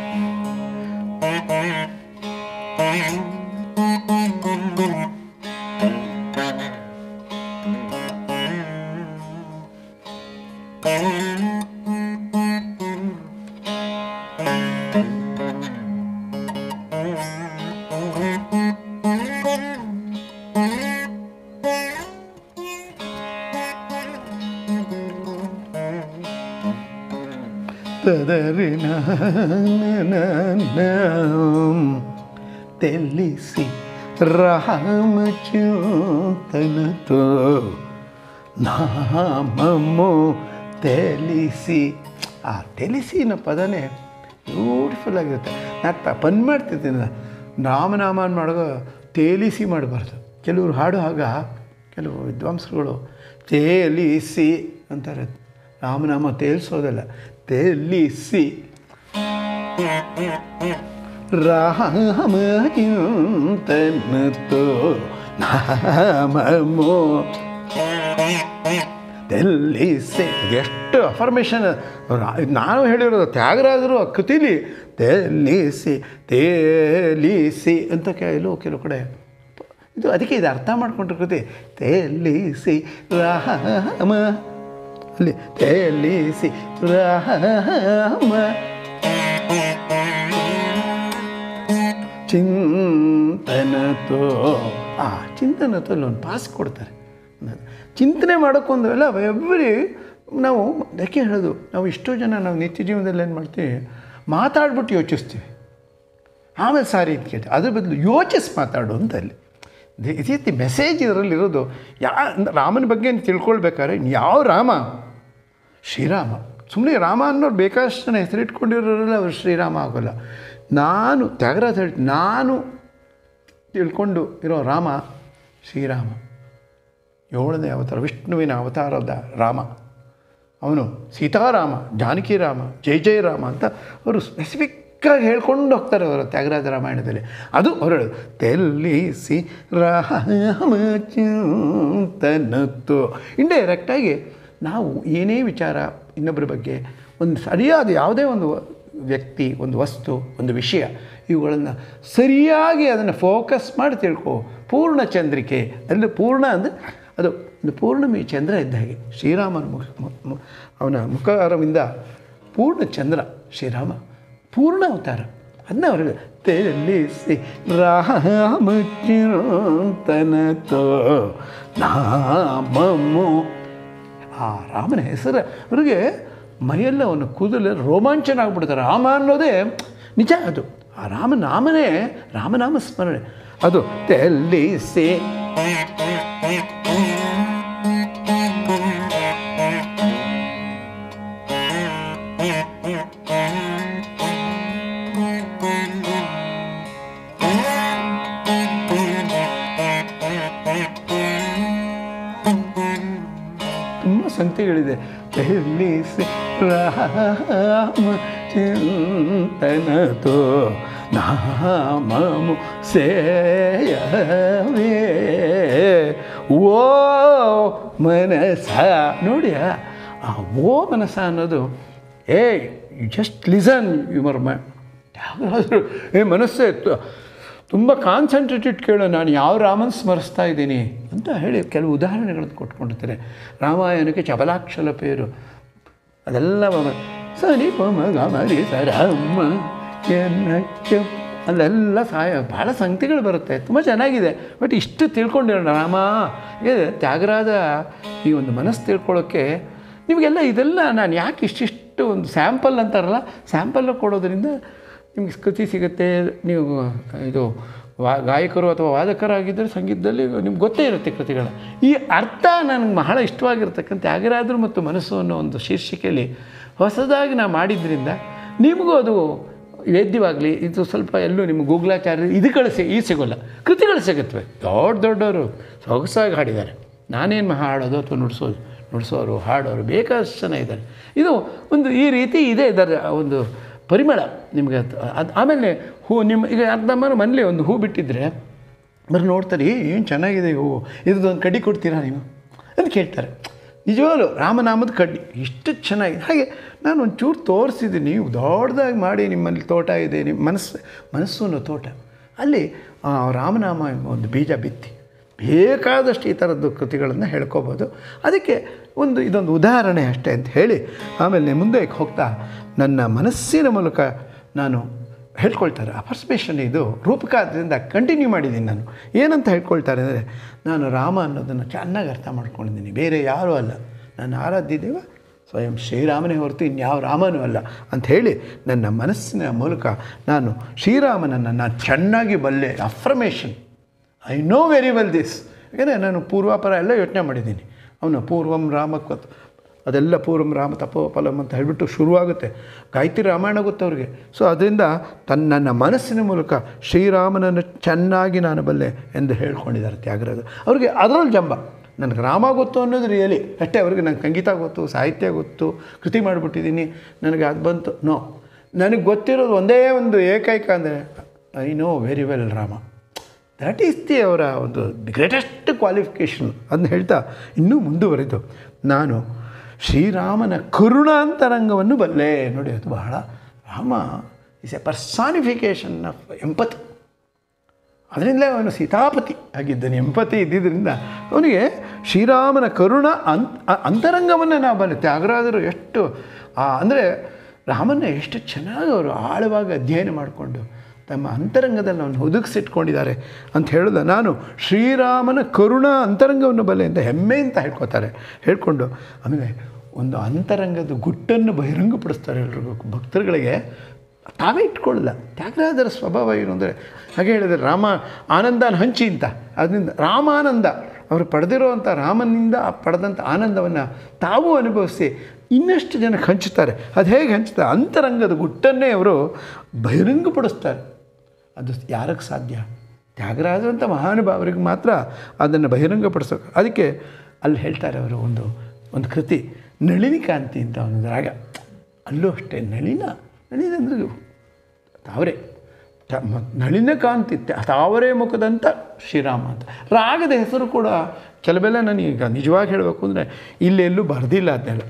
ತದರಿನ తెలిసి రామచింతనతో ನಾಮము తెలిసి ಆ ತಿಳಿಸಿ ಅನ್ನೋ ಪದನೇ ಬ್ಯೂಟಿಫುಲ್ ಆಗಿರುತ್ತೆ ನಾನು ಪ ಪನ್ ಮಾಡ್ತಿದ್ದೀನಿ ರಾಮನಾಮನ ಮಾಡುವಾಗ ತೇಲಿಸಿ ಮಾಡಬಾರ್ದು ಕೆಲವರು ಹಾಡು ಆಗ ಕೆಲವು ವಿದ್ವಾಂಸರುಗಳು ತೇಲಿಸಿ ಅಂತಾರೆ ರಾಮನಾಮ ತೇಲಿಸೋದಲ್ಲ ತೇಲಿಸಿ ರಾಮಚಿಂತನతో ನಾಮಮೋ ತೆಲ್ಲಿಸಿ ಎಷ್ಟು ಅಫರ್ಮೇಷನ್ ನಾನು ಹೇಳಿರೋದು ತ್ಯಾಗರಾಜರು ಆ ಕೃತಿಲಿ ತೆಲ್ಲಿಸಿ ತೇಲಿಸಿ ಅಂತ ಕೆಲವು ಕೆಲವು ಕಡೆ ಇದು ಅದಕ್ಕೆ ಇದು ಅರ್ಥ ಮಾಡ್ಕೊಂಡ್ರೆ ಕೃತಿ ತೇಲಿಸಿ ರಾಮ ಅಲ್ಲಿ ತೇಲಿಸಿ ರಾಮ ಚಿಂತನತೋ ಆ ಚಿಂತನತೋ ಒಂದು ಪಾಸ್ ಕೊಡ್ತಾರೆ ಚಿಂತನೆ ಮಾಡೋಕ್ಕೊಂದು ಎಲ್ಲ ಎವ್ರಿ ನಾವು ಯಾಕೆ ಹೇಳೋದು ನಾವು ಎಷ್ಟೋ ಜನ ನಾವು ನಿತ್ಯ ಜೀವನದಲ್ಲಿ ಏನು ಮಾಡ್ತೀವಿ ಮಾತಾಡ್ಬಿಟ್ಟು ಯೋಚಿಸ್ತೀವಿ ಆಮೇಲೆ ಸಾರಿ ಇದು ಕೇಳ್ತೀವಿ ಅದ್ರ ಬದಲು ಯೋಚಿಸಿ ಮಾತಾಡು ಅಂತ ಅಲ್ಲಿ ರೀತಿ ಮೆಸೇಜ್ ಇದರಲ್ಲಿರೋದು ಯಾ ರಾಮನ ಬಗ್ಗೆ ತಿಳ್ಕೊಳ್ಬೇಕಾದ್ರೆ ಯಾವ ರಾಮ ಶ್ರೀರಾಮ ಸುಮ್ಮನೆ ರಾಮ ಅನ್ನೋರು ಬೇಕಾದಷ್ಟು ಜನ ಹೆಸರಿಟ್ಕೊಂಡಿರೋರೆಲ್ಲ ಅವರು ಶ್ರೀರಾಮ ಆಗೋಲ್ಲ ನಾನು ತ್ಯಾಗರಾಜ ಹೇಳಿ ನಾನು ತಿಳ್ಕೊಂಡು ಇರೋ ರಾಮ ಶ್ರೀರಾಮ ಏಳನೇ ಅವತಾರ ವಿಷ್ಣುವಿನ ಅವತಾರದ ರಾಮ ಅವನು ಸೀತಾರಾಮ ಜಾನಕಿ ರಾಮ ಜೈ ಜಯ ರಾಮ ಅಂತ ಅವರು ಸ್ಪೆಸಿಫಿಕ್ಕಾಗಿ ಹೇಳ್ಕೊಂಡು ಹೋಗ್ತಾರೆ ಅವರು ತ್ಯಾಗರಾಜ ರಾಮಾಯಣದಲ್ಲಿ ಅದು ಅವರು ಹೇಳೋದು ತೆಲ್ಲಿಸಿ ರಾಮಚಿಂತನತ್ತು ಇಂಡೈರೆಕ್ಟಾಗಿ ನಾವು ಏನೇ ವಿಚಾರ ಇನ್ನೊಬ್ಬರ ಬಗ್ಗೆ ಒಂದು ಸರಿಯಾದ ಯಾವುದೇ ಒಂದು ವ್ಯಕ್ತಿ ಒಂದು ವಸ್ತು ಒಂದು ವಿಷಯ ಇವುಗಳನ್ನು ಸರಿಯಾಗಿ ಅದನ್ನು ಫೋಕಸ್ ಮಾಡಿ ತಿಳ್ಕೊ ಪೂರ್ಣ ಚಂದ್ರಿಕೆ ಅಲ್ಲಿ ಪೂರ್ಣ ಅಂದರೆ ಅದು ಒಂದು ಪೂರ್ಣಮಿ ಚಂದ್ರ ಇದ್ದ ಹಾಗೆ ಶ್ರೀರಾಮನ ಮುಖ ಮು- ಮು- ಅವನ ಮುಖಾರವಿಂದ ಪೂರ್ಣ ಚಂದ್ರ ಶ್ರೀರಾಮ ಪೂರ್ಣ ಅವತಾರ ಅದನ್ನ ಅವ್ರಿಗೆ ತಿಳಿಸಿ ರಾಮಚಿಂತನತೋ ನಾಮಮು ಆ ರಾಮನ ಹೆಸರು ಅವರಿಗೆ ಮೈಯೆಲ್ಲ ಅವನು ಕೂದಲು ರೋಮಾಂಚನ ಆಗ್ಬಿಡ್ತಾರೆ ರಾಮ ಅನ್ನೋದೇ ನಿಜ ಅದು ಆ ರಾಮನಾಮನೇ ರಾಮನಾಮ ಸ್ಮರಣೆ ಅದು ತೆಲ್ಲಿಸಿ ತುಂಬ ಸಂಗತಿಗಳಿದೆ ತೆಲ್ಲಿಸಿ ರಾಮ ಚಿಂತನತೋ ನಾಮಮು ಸೇಯವೇ ಓ ಮನಸ ನೋಡಿ ಆ ಓ ಮನಸ ಅನ್ನೋದು ಏ ಜಸ್ಟ್ ಲಿಸನ್ ಯುಮರ್ ಮ ಯಾವ್ದಾದ್ರು ಏ ಮನಸ್ಸೇ ತು- ತುಂಬ ಕಾನ್ಸಂಟ್ರೇಟೆಡ್ ಕೇಳು ನಾನು ಯಾವ ರಾಮನ ಸ್ಮರಿಸ್ತಾ ಇದ್ದೀನಿ ಅಂತ ಹೇಳಿ ಕೆಲವು ಉದಾಹರಣೆಗಳನ್ನು ಕೊಟ್ಕೊಂಡಿರ್ತಾರೆ ರಾಮಾಯಣಕ್ಕೆ ಚಬಲಾಕ್ಷಲ ಪೇರು ಅದೆಲ್ಲ ಮ- ಸರಿ ಪಮ ಗಮರಿ ಸರಮ್ಮ ಎನ್ನಚ್ಚ ಅಲ್ಲೆಲ್ಲ ಸಹಾಯ ಭಾಳ ಸಂಗತಿಗಳು ಬರುತ್ತೆ ತುಂಬ ಚೆನ್ನಾಗಿದೆ ಬಟ್ ಇಷ್ಟು ತಿಳ್ಕೊಂಡಿರೋಣ ರಾಮ ಏ ತ್ಯಾಗರಾಜ ಈ ಒಂದು ಮನಸ್ಸು ತಿಳ್ಕೊಳ್ಳೋಕ್ಕೆ ನಿಮಗೆಲ್ಲ ಇದೆಲ್ಲ ನಾನು ಯಾಕೆ ಇಷ್ಟಿಷ್ಟು ಒಂದು ಸ್ಯಾಂಪಲ್ ಅಂತಾರಲ್ಲ ಸ್ಯಾಂಪಲ್ ಕೊಡೋದ್ರಿಂದ ನಿಮ್ಗೆ ಕೃತಿ ಸಿಗುತ್ತೆ ನೀವು ಇದು ವಾ ಗಾಯಕರು ಅಥವಾ ವಾದಕರಾಗಿದ್ದರೆ ಸಂಗೀತದಲ್ಲಿ ನಿಮ್ಗೆ ಗೊತ್ತೇ ಇರುತ್ತೆ ಕೃತಿಗಳ ಈ ಅರ್ಥ ನನಗೆ ಬಹಳ ಇಷ್ಟವಾಗಿರ್ತಕ್ಕಂಥ ತ್ಯಾಗರಾಜರು ಮತ್ತು ಮನಸ್ಸು ಅನ್ನೋ ಒಂದು ಶೀರ್ಷಿಕೆಯಲ್ಲಿ ಹೊಸದಾಗಿ ನಾ ಮಾಡಿದ್ರಿಂದ ನಿಮಗೂ ಅದು ವೇದ್ಯವಾಗಲಿ ಇದು ಸ್ವಲ್ಪ ಎಲ್ಲೂ ನಿಮ್ಗೆ ಗೂಗ್ಲಾಚಾರ್ಯ ಇದಗಳು ಸಿ ಈ ಸಿಗೋಲ್ಲ ಕೃತಿಗಳು ಸಿಗುತ್ತವೆ ದೊಡ್ಡ ದೊಡ್ಡವರು ಸೊಗಸಾಗಿ ಹಾಡಿದ್ದಾರೆ ನಾನೇನು ಹಾಡೋದು ಅಥವಾ ನುಡಿಸೋದು ನುಡಿಸೋರು ಹಾಡೋರು ಬೇಕಾದಷ್ಟು ಜನ ಇದ್ದಾರೆ ಇದು ಒಂದು ಈ ರೀತಿ ಇದೆ ಇದರ ಒಂದು ಪರಿಮಳ ನಿಮಗೆ ಅದು ಅದು ಆಮೇಲೆ ಹೂ ನಿಮ್ಮ ಈಗ ಅರ್ಧಮ್ಮನ ಮನೇಲಿ ಒಂದು ಹೂ ಬಿಟ್ಟಿದ್ರೆ ಬರೀ ನೋಡ್ತಾರೆ ಏನು ಚೆನ್ನಾಗಿದೆ ಈ ಹೂವು ಇದ್ರದ್ದೊಂದು ಕಡಿ ಕೊಡ್ತೀರಾ ನೀವು ಅಂತ ಕೇಳ್ತಾರೆ ನಿಜವಾಗ್ಲು ರಾಮನಾಮದ ಕಡ್ಡಿ ಇಷ್ಟು ಚೆನ್ನಾಗಿದೆ ಹಾಗೆ ನಾನು ಒಂಚೂರು ತೋರಿಸಿದ್ದೀನಿ ದೊಡ್ಡದಾಗಿ ಮಾಡಿ ನಿಮ್ಮಲ್ಲಿ ತೋಟ ಇದೆ ನಿಮ್ಮ ಮನಸ್ಸು ಮನಸ್ಸು ಅನ್ನೋ ತೋಟ ಅಲ್ಲಿ ಆ, ರಾಮನಾಮ ಎಂಬ ಒಂದು ಬೀಜ ಬಿತ್ತಿ ಬೇಕಾದಷ್ಟು ಈ ಥರದ್ದು ಕೃತಿಗಳನ್ನು ಹೇಳ್ಕೊಬೋದು ಅದಕ್ಕೆ ಒಂದು ಇದೊಂದು ಉದಾಹರಣೆ ಅಷ್ಟೇ ಅಂತ ಹೇಳಿ ಆಮೇಲೆ ಮುಂದೆ ಹೋಗ್ತಾ ನನ್ನ ಮನಸ್ಸಿನ ಮೂಲಕ ನಾನು ಹೇಳ್ಕೊಳ್ತಾರೆ ಅಪರ್ಸ್ಪೇಷನ್ ಇದು ರೂಪಕ ಅದರಿಂದ ಕಂಟಿನ್ಯೂ ಮಾಡಿದ್ದೀನಿ ನಾನು ಏನಂತ ಹೇಳ್ಕೊಳ್ತಾರೆ ಅಂದರೆ ನಾನು ರಾಮ ಅನ್ನೋದನ್ನು ಚೆನ್ನಾಗಿ ಅರ್ಥ ಮಾಡ್ಕೊಂಡಿದ್ದೀನಿ ಬೇರೆ ಯಾರೂ ಅಲ್ಲ ನನ್ನ ಆರಾಧ್ಯ ದೇವ ಸ್ವಯಂ ಶ್ರೀರಾಮನೇ ಹೊರತು ಇನ್ಯಾವ ರಾಮನೂ ಅಲ್ಲ ಅಂತ ಹೇಳಿ ನನ್ನ ಮನಸ್ಸಿನ ಮೂಲಕ ನಾನು ಶ್ರೀರಾಮನನ್ನು ನಾನು ಚೆನ್ನಾಗಿ ಬಲ್ಲೆ affirmation I know very well this ಯಾಕಂದರೆ ನಾನು ಪೂರ್ವಾಪರ ಎಲ್ಲ ಯೋಚನೆ ಮಾಡಿದ್ದೀನಿ ಅವನು ಪೂರ್ವಂ ರಾಮ ಕೊತ್ ಅದೆಲ್ಲ ಪೂರ್ವಂ ರಾಮ ತಪೋಫಲಂ ಅಂತ ಹೇಳಿಬಿಟ್ಟು ಶುರುವಾಗುತ್ತೆ ಗಾಯತ್ರಿ ರಾಮಾಯಣ ಗೊತ್ತವ್ರಿಗೆ ಸೊ ಅದರಿಂದ ತನ್ನ ನನ್ನ ಮನಸ್ಸಿನ ಮೂಲಕ ಶ್ರೀರಾಮನನ್ನು ಚೆನ್ನಾಗಿ ನಾನು ಬಲ್ಲೆ ಎಂದು ಹೇಳ್ಕೊಂಡಿದ್ದಾರೆ ತ್ಯಾಗರಾಜ ಅವ್ರಿಗೆ ಅದರಲ್ಲಿ ಜಂಬ ನನಗೆ ರಾಮ ಗೊತ್ತು ಅನ್ನೋದು ರಿಯಲಿ ಅಷ್ಟೇ ಅವ್ರಿಗೆ ನಂಗೆ ಸಂಗೀತ ಗೊತ್ತು ಸಾಹಿತ್ಯ ಗೊತ್ತು ಕೃತಿ ಮಾಡಿಬಿಟ್ಟಿದ್ದೀನಿ ನನಗೆ ಅದು ಬಂತು ನೋ ನನಗೆ ಗೊತ್ತಿರೋದು ಒಂದೇ ಒಂದು ಏಕೈಕ ಅಂದರೆ I know very well Rama that is the ಅವರ ಒಂದು ಗ್ರೇಟೆಸ್ಟ್ ಕ್ವಾಲಿಫಿಕೇಷನ್ ಅದನ್ನ ಹೇಳ್ತಾ ಇನ್ನೂ ಮುಂದುವರಿದು ನಾನು ಶ್ರೀರಾಮನ ಕರುಣಾಂತರಂಗವನ್ನು ಬಲ್ಲೆ ನೋಡಿ ಅದು ಬಹಳ Rama is a personification of empathy ಅದರಿಂದಲೇ ಅವನು ಸೀತಾಪತಿ ಆಗಿದ್ದಾನೆ ಎಂಪತಿ ಇದ್ದಿದ್ದರಿಂದ ಅವನಿಗೆ ಶ್ರೀರಾಮನ ಕರುಣ ಅಂತ್ ಅ- ಅಂತರಂಗವನ್ನು ನಾವು ಬಲ್ಲ ತ್ಯಾಗರಾಜರು ಎಷ್ಟು ಅಂದರೆ ರಾಮನ ಎಷ್ಟು ಚೆನ್ನಾಗಿ ಅವರು ಆಳವಾಗಿ ಅಧ್ಯಯನ ಮಾಡಿಕೊಂಡು ತಮ್ಮ ಅಂತರಂಗದಲ್ಲಿ ಅವನು ಒದಗಿಸಿಟ್ಕೊಂಡಿದ್ದಾರೆ ಅಂತ ಹೇಳೋದು ನಾನು ಶ್ರೀರಾಮನ ಕರುಣ ಅಂತರಂಗವನ್ನು ಬಲ್ಲೆ ಅಂತ ಹೆಮ್ಮೆ ಅಂತ ಹೇಳ್ಕೊತಾರೆ ಹೇಳ್ಕೊಂಡು ಆಮೇಲೆ ಒಂದು ಅಂತರಂಗದ ಗುಟ್ಟನ್ನು ಬಹಿರಂಗಪಡಿಸ್ತಾರೆ ಎಲ್ರಿಗೂ ಭಕ್ತರುಗಳಿಗೆ ತಾವೇ ಇಟ್ಕೊಳ್ಳಲ್ಲ ತ್ಯಾಗರಾಜರ ಸ್ವಭಾವ ಏನು ಅಂದರೆ ಹಾಗೆ ಹೇಳಿದರೆ ರಾಮ ಆನಂದನ ಹಂಚಿ ಅಂತ ಅದರಿಂದ ರಾಮಾನಂದ ಅವರು ಪಡೆದಿರುವಂಥ ರಾಮನಿಂದ ಪಡೆದಂಥ ಆನಂದವನ್ನು ತಾವೂ ಅನುಭವಿಸಿ ಇನ್ನಷ್ಟು ಜನಕ್ಕೆ ಹಂಚುತ್ತಾರೆ ಅದು ಹೇಗೆ ಹಂಚ್ತಾರೆ ಅಂತರಂಗದ ಗುಟ್ಟನ್ನೇ ಅವರು ಬಹಿರಂಗಪಡಿಸ್ತಾರೆ ಅದು ಯಾರಿಗೆ ಸಾಧ್ಯ ತ್ಯಾಗರಾಜರಂಥ ಮಹಾನುಭಾವರಿಗೆ ಮಾತ್ರ ಅದನ್ನು ಬಹಿರಂಗಪಡಿಸೋಕೆ ಅದಕ್ಕೆ ಅಲ್ಲಿ ಹೇಳ್ತಾರೆ ಅವರು ಒಂದು ಒಂದು ಕೃತಿ ನಳಿನಿಕಾಂತಿ ಅಂತ ಒಂದು ರಾಗ ಅಲ್ಲೂ ಅಷ್ಟೇ ನಳಿನ ನಳಿನ ಅಂದರೆ ತಾವರೆ ತ- ಮ- ನಳಿನ ಕಾಂತಿ ತ- ತಾವರೆ ಮುಖದಂತ ಶ್ರೀರಾಮ ಅಂತ ರಾಗದ ಹೆಸರು ಕೂಡ ಕೆಲವೆಲ್ಲ ನನಗೀಗ ನಿಜವಾಗಿ ಹೇಳಬೇಕು ಅಂದರೆ ಇಲ್ಲೆಲ್ಲೂ ಬರೆದಿಲ್ಲ ಅದನ್ನೆಲ್ಲ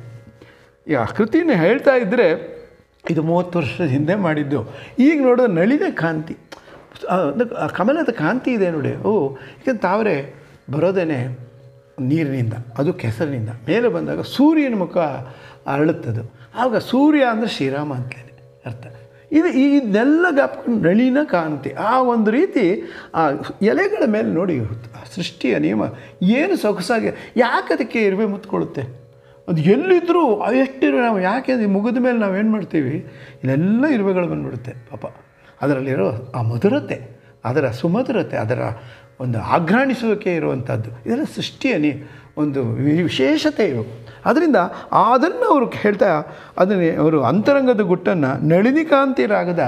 ಈ ಆ ಕೃತಿನ ಹೇಳ್ತಾ ಇದ್ದರೆ ಇದು ಮೂವತ್ತು ವರ್ಷದ ಹಿಂದೆ ಮಾಡಿದ್ದು ಈಗ ನೋಡೋದು ನಳಿನ ಕಾಂತಿ ಆ ಒಂದು ಆ ಕಮಲದ ಕಾಂತಿ ಇದೆ ನೋಡಿ ಓ ಈಗ ತಾವರೆ ಬರೋದೇನೆ ನೀರಿನಿಂದ ಅದು ಕೆಸರಿನಿಂದ ಮೇಲೆ ಬಂದಾಗ ಸೂರ್ಯನ ಮುಖ ಅರಳುತ್ತದು ಆವಾಗ ಸೂರ್ಯ ಅಂದರೆ ಶ್ರೀರಾಮ ಅಂತಲೇ ಅರ್ಥ ಇದು ಈ- ಇದನ್ನೆಲ್ಲ ಗಾಪ್ಕೊಂಡು ನಳಿನ ಕಾಂತಿ ಆ ಒಂದು ರೀತಿ ಆ ಎಲೆಗಳ ಮೇಲೆ ನೋಡಿ ಆ ಸೃಷ್ಟಿಯ ನಿಯಮ ಏನು ಸೊಗಸಾಗಿ ಯಾಕೆ ಅದಕ್ಕೆ ಇರುವೆ ಮುತ್ಕೊಳ್ಳುತ್ತೆ ಅದು ಎಲ್ಲಿದ್ದರೂ ಎಷ್ಟಿರುವೆ ನಾವು ಯಾಕೆ ಅದು ಮುಗಿದ ಮೇಲೆ ನಾವೇನು ಮಾಡ್ತೀವಿ ಇಲ್ಲೆಲ್ಲ ಇರುವೆಗಳು ಬಂದ್ಬಿಡುತ್ತೆ ಪಾಪ ಅದರಲ್ಲಿರೋ ಆ ಮಧುರತೆ ಅದರ ಸುಮಧುರತೆ ಅದರ ಒಂದು ಆಘ್ರಾಣಿಸುವಿಕೆ ಇರುವಂಥದ್ದು ಇದೆಲ್ಲ ಸೃಷ್ಟಿಯ ನಿ ಒಂದು ವಿ- ವಿಶೇಷತೆ ಇವು ಅದರಿಂದ ಅದನ್ನು ಅವರು ಹೇಳ್ತಾ ಅದನ್ನೇ ಅವರು ಅಂತರಂಗದ ಗುಟ್ಟನ್ನು ನಳಿನಿಕಾಂತಿ ರಾಗದ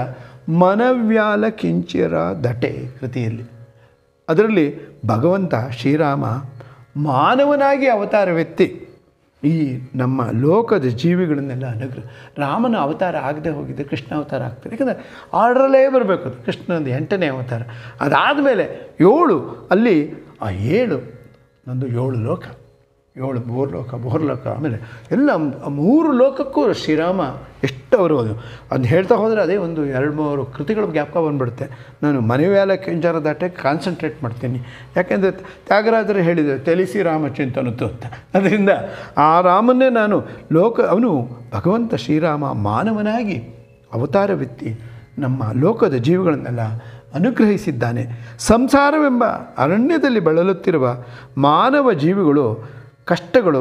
ಮನವ್ಯಾಲ ಕಿಂಚಿರ ದಟೆ ಕೃತಿಯಲ್ಲಿ ಅದರಲ್ಲಿ ಭಗವಂತ ಶ್ರೀರಾಮ ಮಾನವನಾಗಿ ಅವತಾರವೆತ್ತಿ ಈ ನಮ್ಮ ಲೋಕದ ಜೀವಿಗಳನ್ನೆಲ್ಲ ಅನುಗ್ರಹ ರಾಮನ ಅವತಾರ ಆಗದೆ ಹೋಗಿದ್ದೆ ಕೃಷ್ಣ ಅವತಾರ ಆಗ್ತದೆ ಯಾಕಂದರೆ ಆರ್ಡ್ರಲ್ಲೇ ಬರಬೇಕು ಅದು ಕೃಷ್ಣನದು ಎಂಟನೇ ಅವತಾರ ಅದಾದಮೇಲೆ ಏಳು ಅಲ್ಲಿ ಆ ಏಳು ನಂದು ಏಳು ಲೋಕ ಏಳು ಮೂರು ಲೋಕ ಮೂರು ಲೋಕ ಆಮೇಲೆ ಎಲ್ಲ ಮ್- ಮೂರು ಲೋಕಕ್ಕೂ ಶ್ರೀರಾಮ ಎಷ್ಟು ಅವರು ಅದು ಅದನ್ನ ಹೇಳ್ತಾ ಹೋದರೆ ಅದೇ ಒಂದು ಎರಡು ಮೂರು ಕೃತಿಗಳ ಜ್ಞಾಪಕ ಬಂದ್ಬಿಡುತ್ತೆ ನಾನು ಮನೆವೇಲ ಕೆಂಜಾರ ದಾಟೆ ಕಾನ್ಸಂಟ್ರೇಟ್ ಮಾಡ್ತೀನಿ ಯಾಕೆಂದರೆ ತ್ಯಾಗರಾಜರು ಹೇಳಿದರು ತಿಳಿಸಿ ರಾಮಚಿಂತನತ್ತು ಅಂತ ಅದರಿಂದ ಆ ರಾಮನ್ನೇ ನಾನು ಲೋಕ ಅವನು ಭಗವಂತ ಶ್ರೀರಾಮ ಮಾನವನಾಗಿ ಅವತಾರವೆತ್ತಿ ನಮ್ಮ ಲೋಕದ ಜೀವಿಗಳನ್ನೆಲ್ಲ ಅನುಗ್ರಹಿಸಿದ್ದಾನೆ ಸಂಸಾರವೆಂಬ ಅರಣ್ಯದಲ್ಲಿ ಬಳಲುತ್ತಿರುವ ಮಾನವ ಜೀವಿಗಳು ಕಷ್ಟಗಳು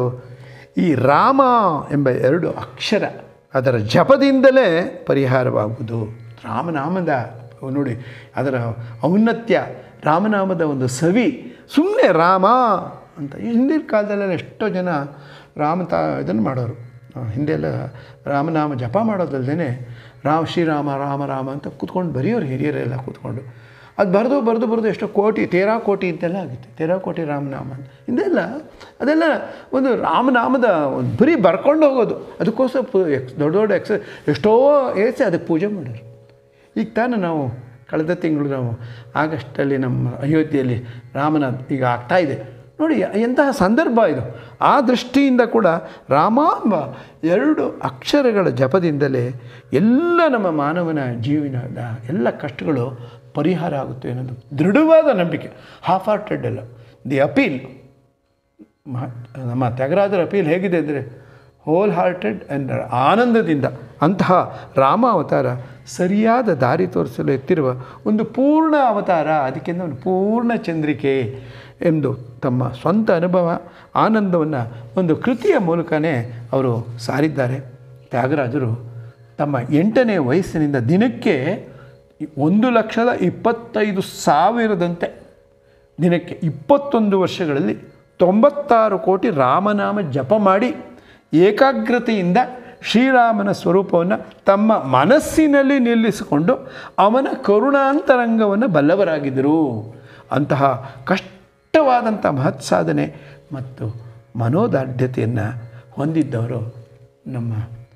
ಈ ರಾಮ ಎಂಬ ಎರಡು ಅಕ್ಷರ ಅದರ ಜಪದಿಂದಲೇ ಪರಿಹಾರವಾಗುವುದು ರಾಮನಾಮದ ನೋಡಿ ಅದರ ಔನ್ನತ್ಯ ರಾಮನಾಮದ ಒಂದು ಸವಿ ಸುಮ್ಮನೆ ರಾಮ ಅಂತ ಹಿಂದಿನ ಕಾಲದಲ್ಲೆಲ್ಲ ಎಷ್ಟೋ ಜನ ರಾಮ ತಾ ಇದನ್ನು ಮಾಡೋರು ಆ, ಹಿಂದೆ ಎಲ್ಲ ರಾಮನಾಮ ಜಪ ಮಾಡೋದಲ್ದೇ ರಾಮ ಶ್ರೀರಾಮ ರಾಮ ರಾಮ ಅಂತ ಕೂತ್ಕೊಂಡು ಬರೆಯೋರು ಹಿರಿಯರೆಲ್ಲ ಕೂತ್ಕೊಂಡು ಅದು ಬರೆದು ಬರೆದು ಬರೆದು ಎಷ್ಟೋ ಕೋಟಿ ತೇರಾ ಕೋಟಿ ಅಂತೆಲ್ಲ ಆಗುತ್ತೆ ತೇರಾ ಕೋಟಿ ರಾಮನಾಮ ಅಂತ ಹಿಂದೆಲ್ಲ ಅದೆಲ್ಲ ಒಂದು ರಾಮನಾಮದ ಒಂದು ಬರೀ ಬರ್ಕೊಂಡು ಹೋಗೋದು ಅದಕ್ಕೋಸ್ಕರ ಪು ಎಕ್ಸ್ ದೊಡ್ಡ ದೊಡ್ಡ ಎಕ್ಸ ಎಷ್ಟೋ ಏಸಿ ಅದಕ್ಕೆ ಪೂಜೆ ಮಾಡೋರು ಈಗ ತಾನು ನಾವು ಕಳೆದ ತಿಂಗಳು ನಾವು ಆಗಸ್ಟಲ್ಲಿ ನಮ್ಮ ಅಯೋಧ್ಯೆಯಲ್ಲಿ ರಾಮನ ಈಗ ಆಗ್ತಾ ಇದೆ ನೋಡಿ ಎಂತಹ ಸಂದರ್ಭ ಇದು ಆ ದೃಷ್ಟಿಯಿಂದ ಕೂಡ ರಾಮಾಂಬ ಎರಡು ಅಕ್ಷರಗಳ ಜಪದಿಂದಲೇ ಎಲ್ಲ ನಮ್ಮ ಮಾನವನ ಜೀವನದ ಎಲ್ಲ ಕಷ್ಟಗಳು ಪರಿಹಾರ ಆಗುತ್ತೆ ಅನ್ನೋದು ದೃಢವಾದ ನಂಬಿಕೆ ಹಾಫ್ ಹಾರ್ಟೆಡ್ ಅಲ್ಲ ದಿ ಅಪೀಲ್ ಮಹ ನಮ್ಮ ತ್ಯಾಗರಾಜರ ಅಪೀಲ್ ಹೇಗಿದೆ ಅಂದರೆ ಹೋಲ್ ಹಾರ್ಟೆಡ್ ಆ್ಯಂಡ್ ಆನಂದದಿಂದ ಅಂತಹ ರಾಮ ಅವತಾರ ಸರಿಯಾದ ದಾರಿ ತೋರಿಸಲು ಎತ್ತಿರುವ ಒಂದು ಪೂರ್ಣ ಅವತಾರ ಅದಕ್ಕೆ ಒಂದು ಪೂರ್ಣ ಚಂದ್ರಿಕೆ ಎಂದು ತಮ್ಮ ಸ್ವಂತ ಅನುಭವ ಆನಂದವನ್ನು ಒಂದು ಕೃತಿಯ ಮೂಲಕನೇ ಅವರು ಸಾರಿದ್ದಾರೆ ತ್ಯಾಗರಾಜರು ತಮ್ಮ ಎಂಟನೇ ವಯಸ್ಸಿನಿಂದ ದಿನಕ್ಕೆ ಒಂದು ಲಕ್ಷದ ಇಪ್ಪತ್ತೈದು ಸಾವಿರದಂತೆ ದಿನಕ್ಕೆ ಇಪ್ಪತ್ತೊಂದು ವರ್ಷಗಳಲ್ಲಿ ತೊಂಬತ್ತಾರು ಕೋಟಿ ರಾಮನಾಮ ಜಪ ಮಾಡಿ ಏಕಾಗ್ರತೆಯಿಂದ ಶ್ರೀರಾಮನ ಸ್ವರೂಪವನ್ನು ತಮ್ಮ ಮನಸ್ಸಿನಲ್ಲಿ ನಿಲ್ಲಿಸಿಕೊಂಡು ಅವನ ಕರುಣಾಂತರಂಗವನ್ನು ಬಲ್ಲವರಾಗಿದ್ದರು ಅಂತಹ ಕಷ್ಟವಾದಂಥ ಮಹತ್ ಸಾಧನೆ ಮತ್ತು ಮನೋದಾರ್ಢ್ಯತೆಯನ್ನು ಹೊಂದಿದ್ದವರು ನಮ್ಮ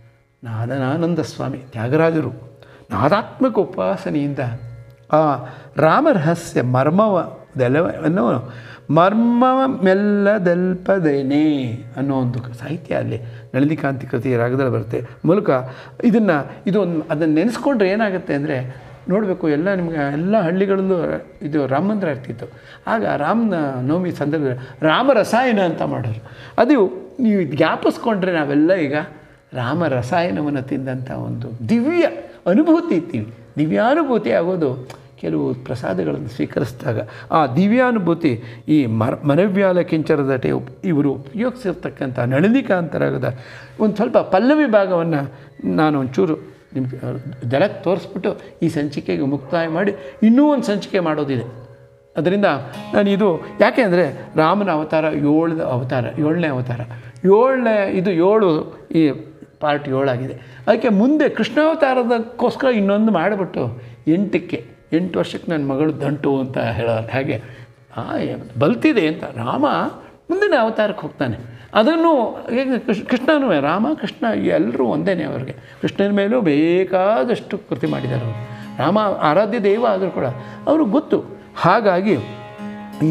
ನಾದನಾನಂದ ಸ್ವಾಮಿ ತ್ಯಾಗರಾಜರು ನಾದಾತ್ಮಕ ಉಪಾಸನೆಯಿಂದ ಆ ರಾಮರಹಸ್ಯ ಮರ್ಮವದೆಲ್ಲವನ್ನು ಮರ್ಮ ಮೆಲ್ಲದಲ್ಪದೇನೆ ಅನ್ನೋ ಒಂದು ಸಾಹಿತ್ಯ ಅಲ್ಲಿ ನಳಿನಿಕಾಂತಿ ಕೃತಿ ರಾಗದಲ್ಲಿ ಬರುತ್ತೆ ಮೂಲಕ ಇದನ್ನು ಇದು ಒಂದು ಅದನ್ನು ನೆನೆಸ್ಕೊಂಡ್ರೆ ಏನಾಗುತ್ತೆ ಅಂದರೆ ನೋಡಬೇಕು ಎಲ್ಲ ನಿಮಗೆ ಎಲ್ಲ ಹಳ್ಳಿಗಳಲ್ಲೂ ಇದು ರಾಮ ಮಂದಿರ ಆಗ್ತಿತ್ತು ಆಗ ರಾಮನ ನವಮಿ ಸಂದರ್ಭದಲ್ಲಿ ರಾಮ ರಸಾಯನ ಅಂತ ಮಾಡೋರು ಅದು ನೀವು ಜ್ಞಾಪಿಸ್ಕೊಂಡ್ರೆ ನಾವೆಲ್ಲ ಈಗ ರಾಮ ರಸಾಯನವನ್ನು ತಿಂದಂಥ ಒಂದು ದಿವ್ಯ ಅನುಭೂತಿ ಇರ್ತೀವಿ ದಿವ್ಯಾನುಭೂತಿ ಆಗೋದು ಕೆಲವು ಪ್ರಸಾದಗಳನ್ನು ಸ್ವೀಕರಿಸಿದಾಗ ಆ ದಿವ್ಯಾನುಭೂತಿ ಈ ಮರ ಮನವ್ಯಾಲ ಕಿಂಚರದಟೆ ಉಪ್ ಇವರು ಉಪಯೋಗಿಸಿರ್ತಕ್ಕಂಥ ನಳಿನಿಕಾಂತರಾಗದ ಒಂದು ಸ್ವಲ್ಪ ಪಲ್ಲವಿ ಭಾಗವನ್ನು ನಾನು ಒಂಚೂರು ನಿಮ್ಗೆ ಜಲಕ್ಕೆ ತೋರಿಸ್ಬಿಟ್ಟು ಈ ಸಂಚಿಕೆಗೆ ಮುಕ್ತಾಯ ಮಾಡಿ ಇನ್ನೂ ಒಂದು ಸಂಚಿಕೆ ಮಾಡೋದಿದೆ ಅದರಿಂದ ನಾನು ಇದು ಯಾಕೆ ಅಂದರೆ ರಾಮನ ಅವತಾರ ಏಳು ಅವತಾರ ಏಳನೇ ಅವತಾರ ಏಳನೇ ಇದು ಏಳು ಈ ಪಾರ್ಟ್ ಏಳಾಗಿದೆ ಅದಕ್ಕೆ ಮುಂದೆ ಕೃಷ್ಣಾವತಾರದಕ್ಕೋಸ್ಕರ ಇನ್ನೊಂದು ಮಾಡಿಬಿಟ್ಟು ಎಂಟಕ್ಕೆ ಎಂಟು ವರ್ಷಕ್ಕೆ ನನ್ನ ಮಗಳು ದಂಟು ಅಂತ ಹೇಳೋರು ಹಾಗೆ ಆ ಬಲ್ತಿದೆ ಅಂತ ರಾಮ ಮುಂದಿನ ಅವತಾರಕ್ಕೆ ಹೋಗ್ತಾನೆ ಅದನ್ನು ಹೇಗೆ ಕೃಷ್ಣ ಕೃಷ್ಣನೂ ರಾಮ ಕೃಷ್ಣ ಎಲ್ಲರೂ ಒಂದೇನೆ ಅವ್ರಿಗೆ ಕೃಷ್ಣನ ಮೇಲೂ ಬೇಕಾದಷ್ಟು ಕೃತಿ ಮಾಡಿದ್ದಾರೆ ಅವರು ರಾಮ ಆರಾಧ್ಯ ದೈವ ಆದರೂ ಕೂಡ ಅವ್ರಿಗೆ ಗೊತ್ತು ಹಾಗಾಗಿ ಈ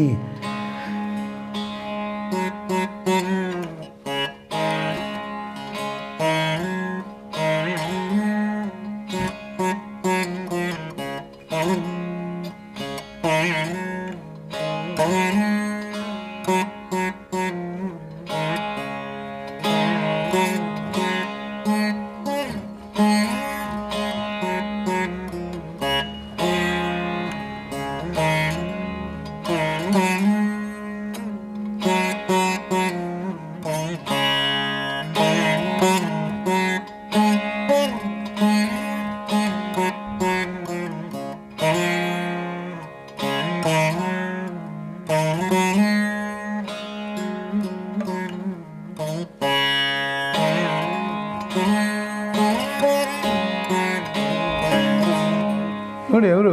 ನೋಡಿ ಅವರು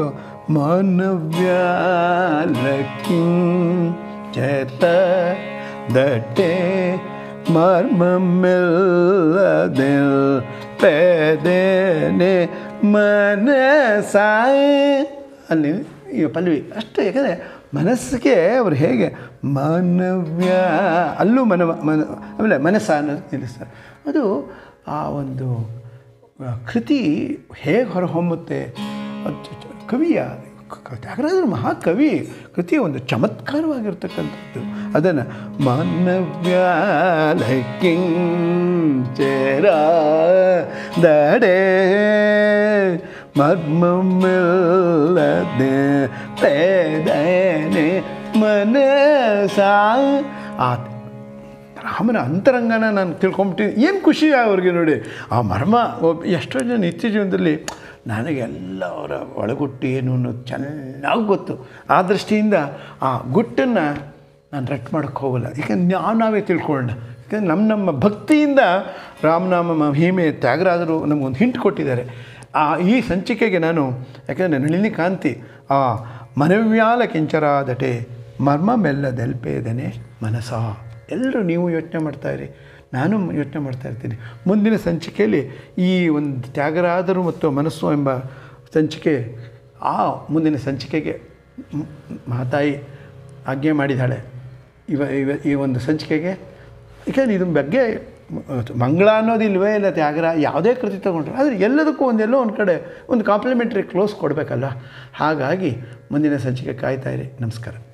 ಮಾನವ್ಯಾಲಕಿಂಚತ ದಟ್ಟೆ ಮರ್ಮಮ್ಮೆಲ್ಲದಿಲ್ ಪೇದೇನೆ ಮನಸ ಅಲ್ಲಿ ಈ ಪಲ್ವಿ ಅಷ್ಟು ಯಾಕಂದರೆ ಮನಸ್ಸಿಗೆ ಅವರು ಹೇಗೆ ಮಾನವ್ಯ ಅಲ್ಲೂ ಮನ ಮನ ಆಮೇಲೆ ಮನಸ್ಸ ಅನ್ನೋದು ನಿಲ್ಲಿಸ್ತಾರೆ ಅದು ಆ ಒಂದು ಆ, ಕೃತಿ ಹೇಗೆ ಹೊರಹೊಮ್ಮುತ್ತೆ ಅದು ಚ- ಚ- ಕವಿಯ ಕ- ಕ- ತ್ಯಾಗರಾಜರು ಮಹಾಕವಿ ಕೃತಿಯ ಒಂದು ಚಮತ್ಕಾರವಾಗಿರ್ತಕ್ಕಂಥದ್ದು ಅದನ್ನು ಮಾನವ್ಯಾಲಕಿಂಚರ ದಡೆ ಮರ್ಮಮ್ಮಿಲ್ಲದೆ ಪೇದನೆ ಮನಸಾ ಆ ರಾಮನ ಅಂತರಂಗನ ನಾನು ತಿಳ್ಕೊಂಬಿಟ್ಟಿದ್ದೀನಿ ಏನು ಖುಷಿ ಅವ್ರಿಗೆ ನೋಡಿ ಆ ಮರ್ಮ ಒಬ್ಬ ಎಷ್ಟೋ ಜನ ನಿತ್ಯ ಜೀವನದಲ್ಲಿ ನನಗೆಲ್ಲ ಅವರ ಒಳಗುಟ್ಟು ಏನು ಅನ್ನೋದು ಚೆನ್ನಾಗಿ ಗೊತ್ತು ಆ ದೃಷ್ಟಿಯಿಂದ ಆ ಗುಟ್ಟನ್ನು ನಾನು ರಟ್ ಮಾಡೋಕ್ಕೆ ಹೋಗಲ್ಲ ಯಾಕಂದ್ರೆ ನಾವು ನಾವೇ ತಿಳ್ಕೊಳ್ಳೋಣ ಯಾಕಂದ್ರೆ ನಮ್ಮ ನಮ್ಮ ಭಕ್ತಿಯಿಂದ ರಾಮನಾಮ ಮಹಿಮೆ ತ್ಯಾಗರಾಜರು ನಮಗೊಂದು ಹಿಂಟ್ ಕೊಟ್ಟಿದ್ದಾರೆ ಆ ಈ ಸಂಚಿಕೆಗೆ ನಾನು ಯಾಕಂದರೆ ನಳಿನಿ ಕಾಂತಿ ಆ ಮನವ್ಯಾಲ ಕಿಂಚರಾದಟೆ ಮರ್ಮ ಮೆಲ್ಲದೆಲ್ಪೇದನೆ ಮನಸ ಎಲ್ಲರೂ ನೀವು ಯೋಚನೆ ಮಾಡ್ತಾಯಿರಿ ನಾನು ಯೋಚನೆ ಮಾಡ್ತಾ ಇರ್ತೀನಿ ಮುಂದಿನ ಸಂಚಿಕೆಯಲ್ಲಿ ಈ ಒಂದು ತ್ಯಾಗರಾದರು ಮತ್ತು ಮನಸ್ಸು ಎಂಬ ಸಂಚಿಕೆ ಆ ಮುಂದಿನ ಸಂಚಿಕೆಗೆ ಮ್- ಮಹಾತಾಯಿ ಆಜ್ಞೆ ಮಾಡಿದ್ದಾಳೆ ಇವ ಇವ ಈ ಒಂದು ಸಂಚಿಕೆಗೆ ಯಾಕೆಂದರೆ ಇದ್ರ ಬಗ್ಗೆ ಮಂಗಳ ಅನ್ನೋದು ಇಲ್ವೇ ಇಲ್ಲ ತ್ಯಾಗರ ಯಾವುದೇ ಕೃತಿ ತೊಗೊಂಡ್ರೆ ಆದರೆ ಎಲ್ಲದಕ್ಕೂ ಒಂದೆಲ್ಲೋ ಒಂದು ಕಡೆ ಒಂದು ಕಾಂಪ್ಲಿಮೆಂಟ್ರಿ ಕ್ಲೋಸ್ ಕೊಡಬೇಕಲ್ಲ ಹಾಗಾಗಿ ಮುಂದಿನ ಸಂಚಿಕೆ ಕಾಯ್ತಾ ಇರಿ ನಮಸ್ಕಾರ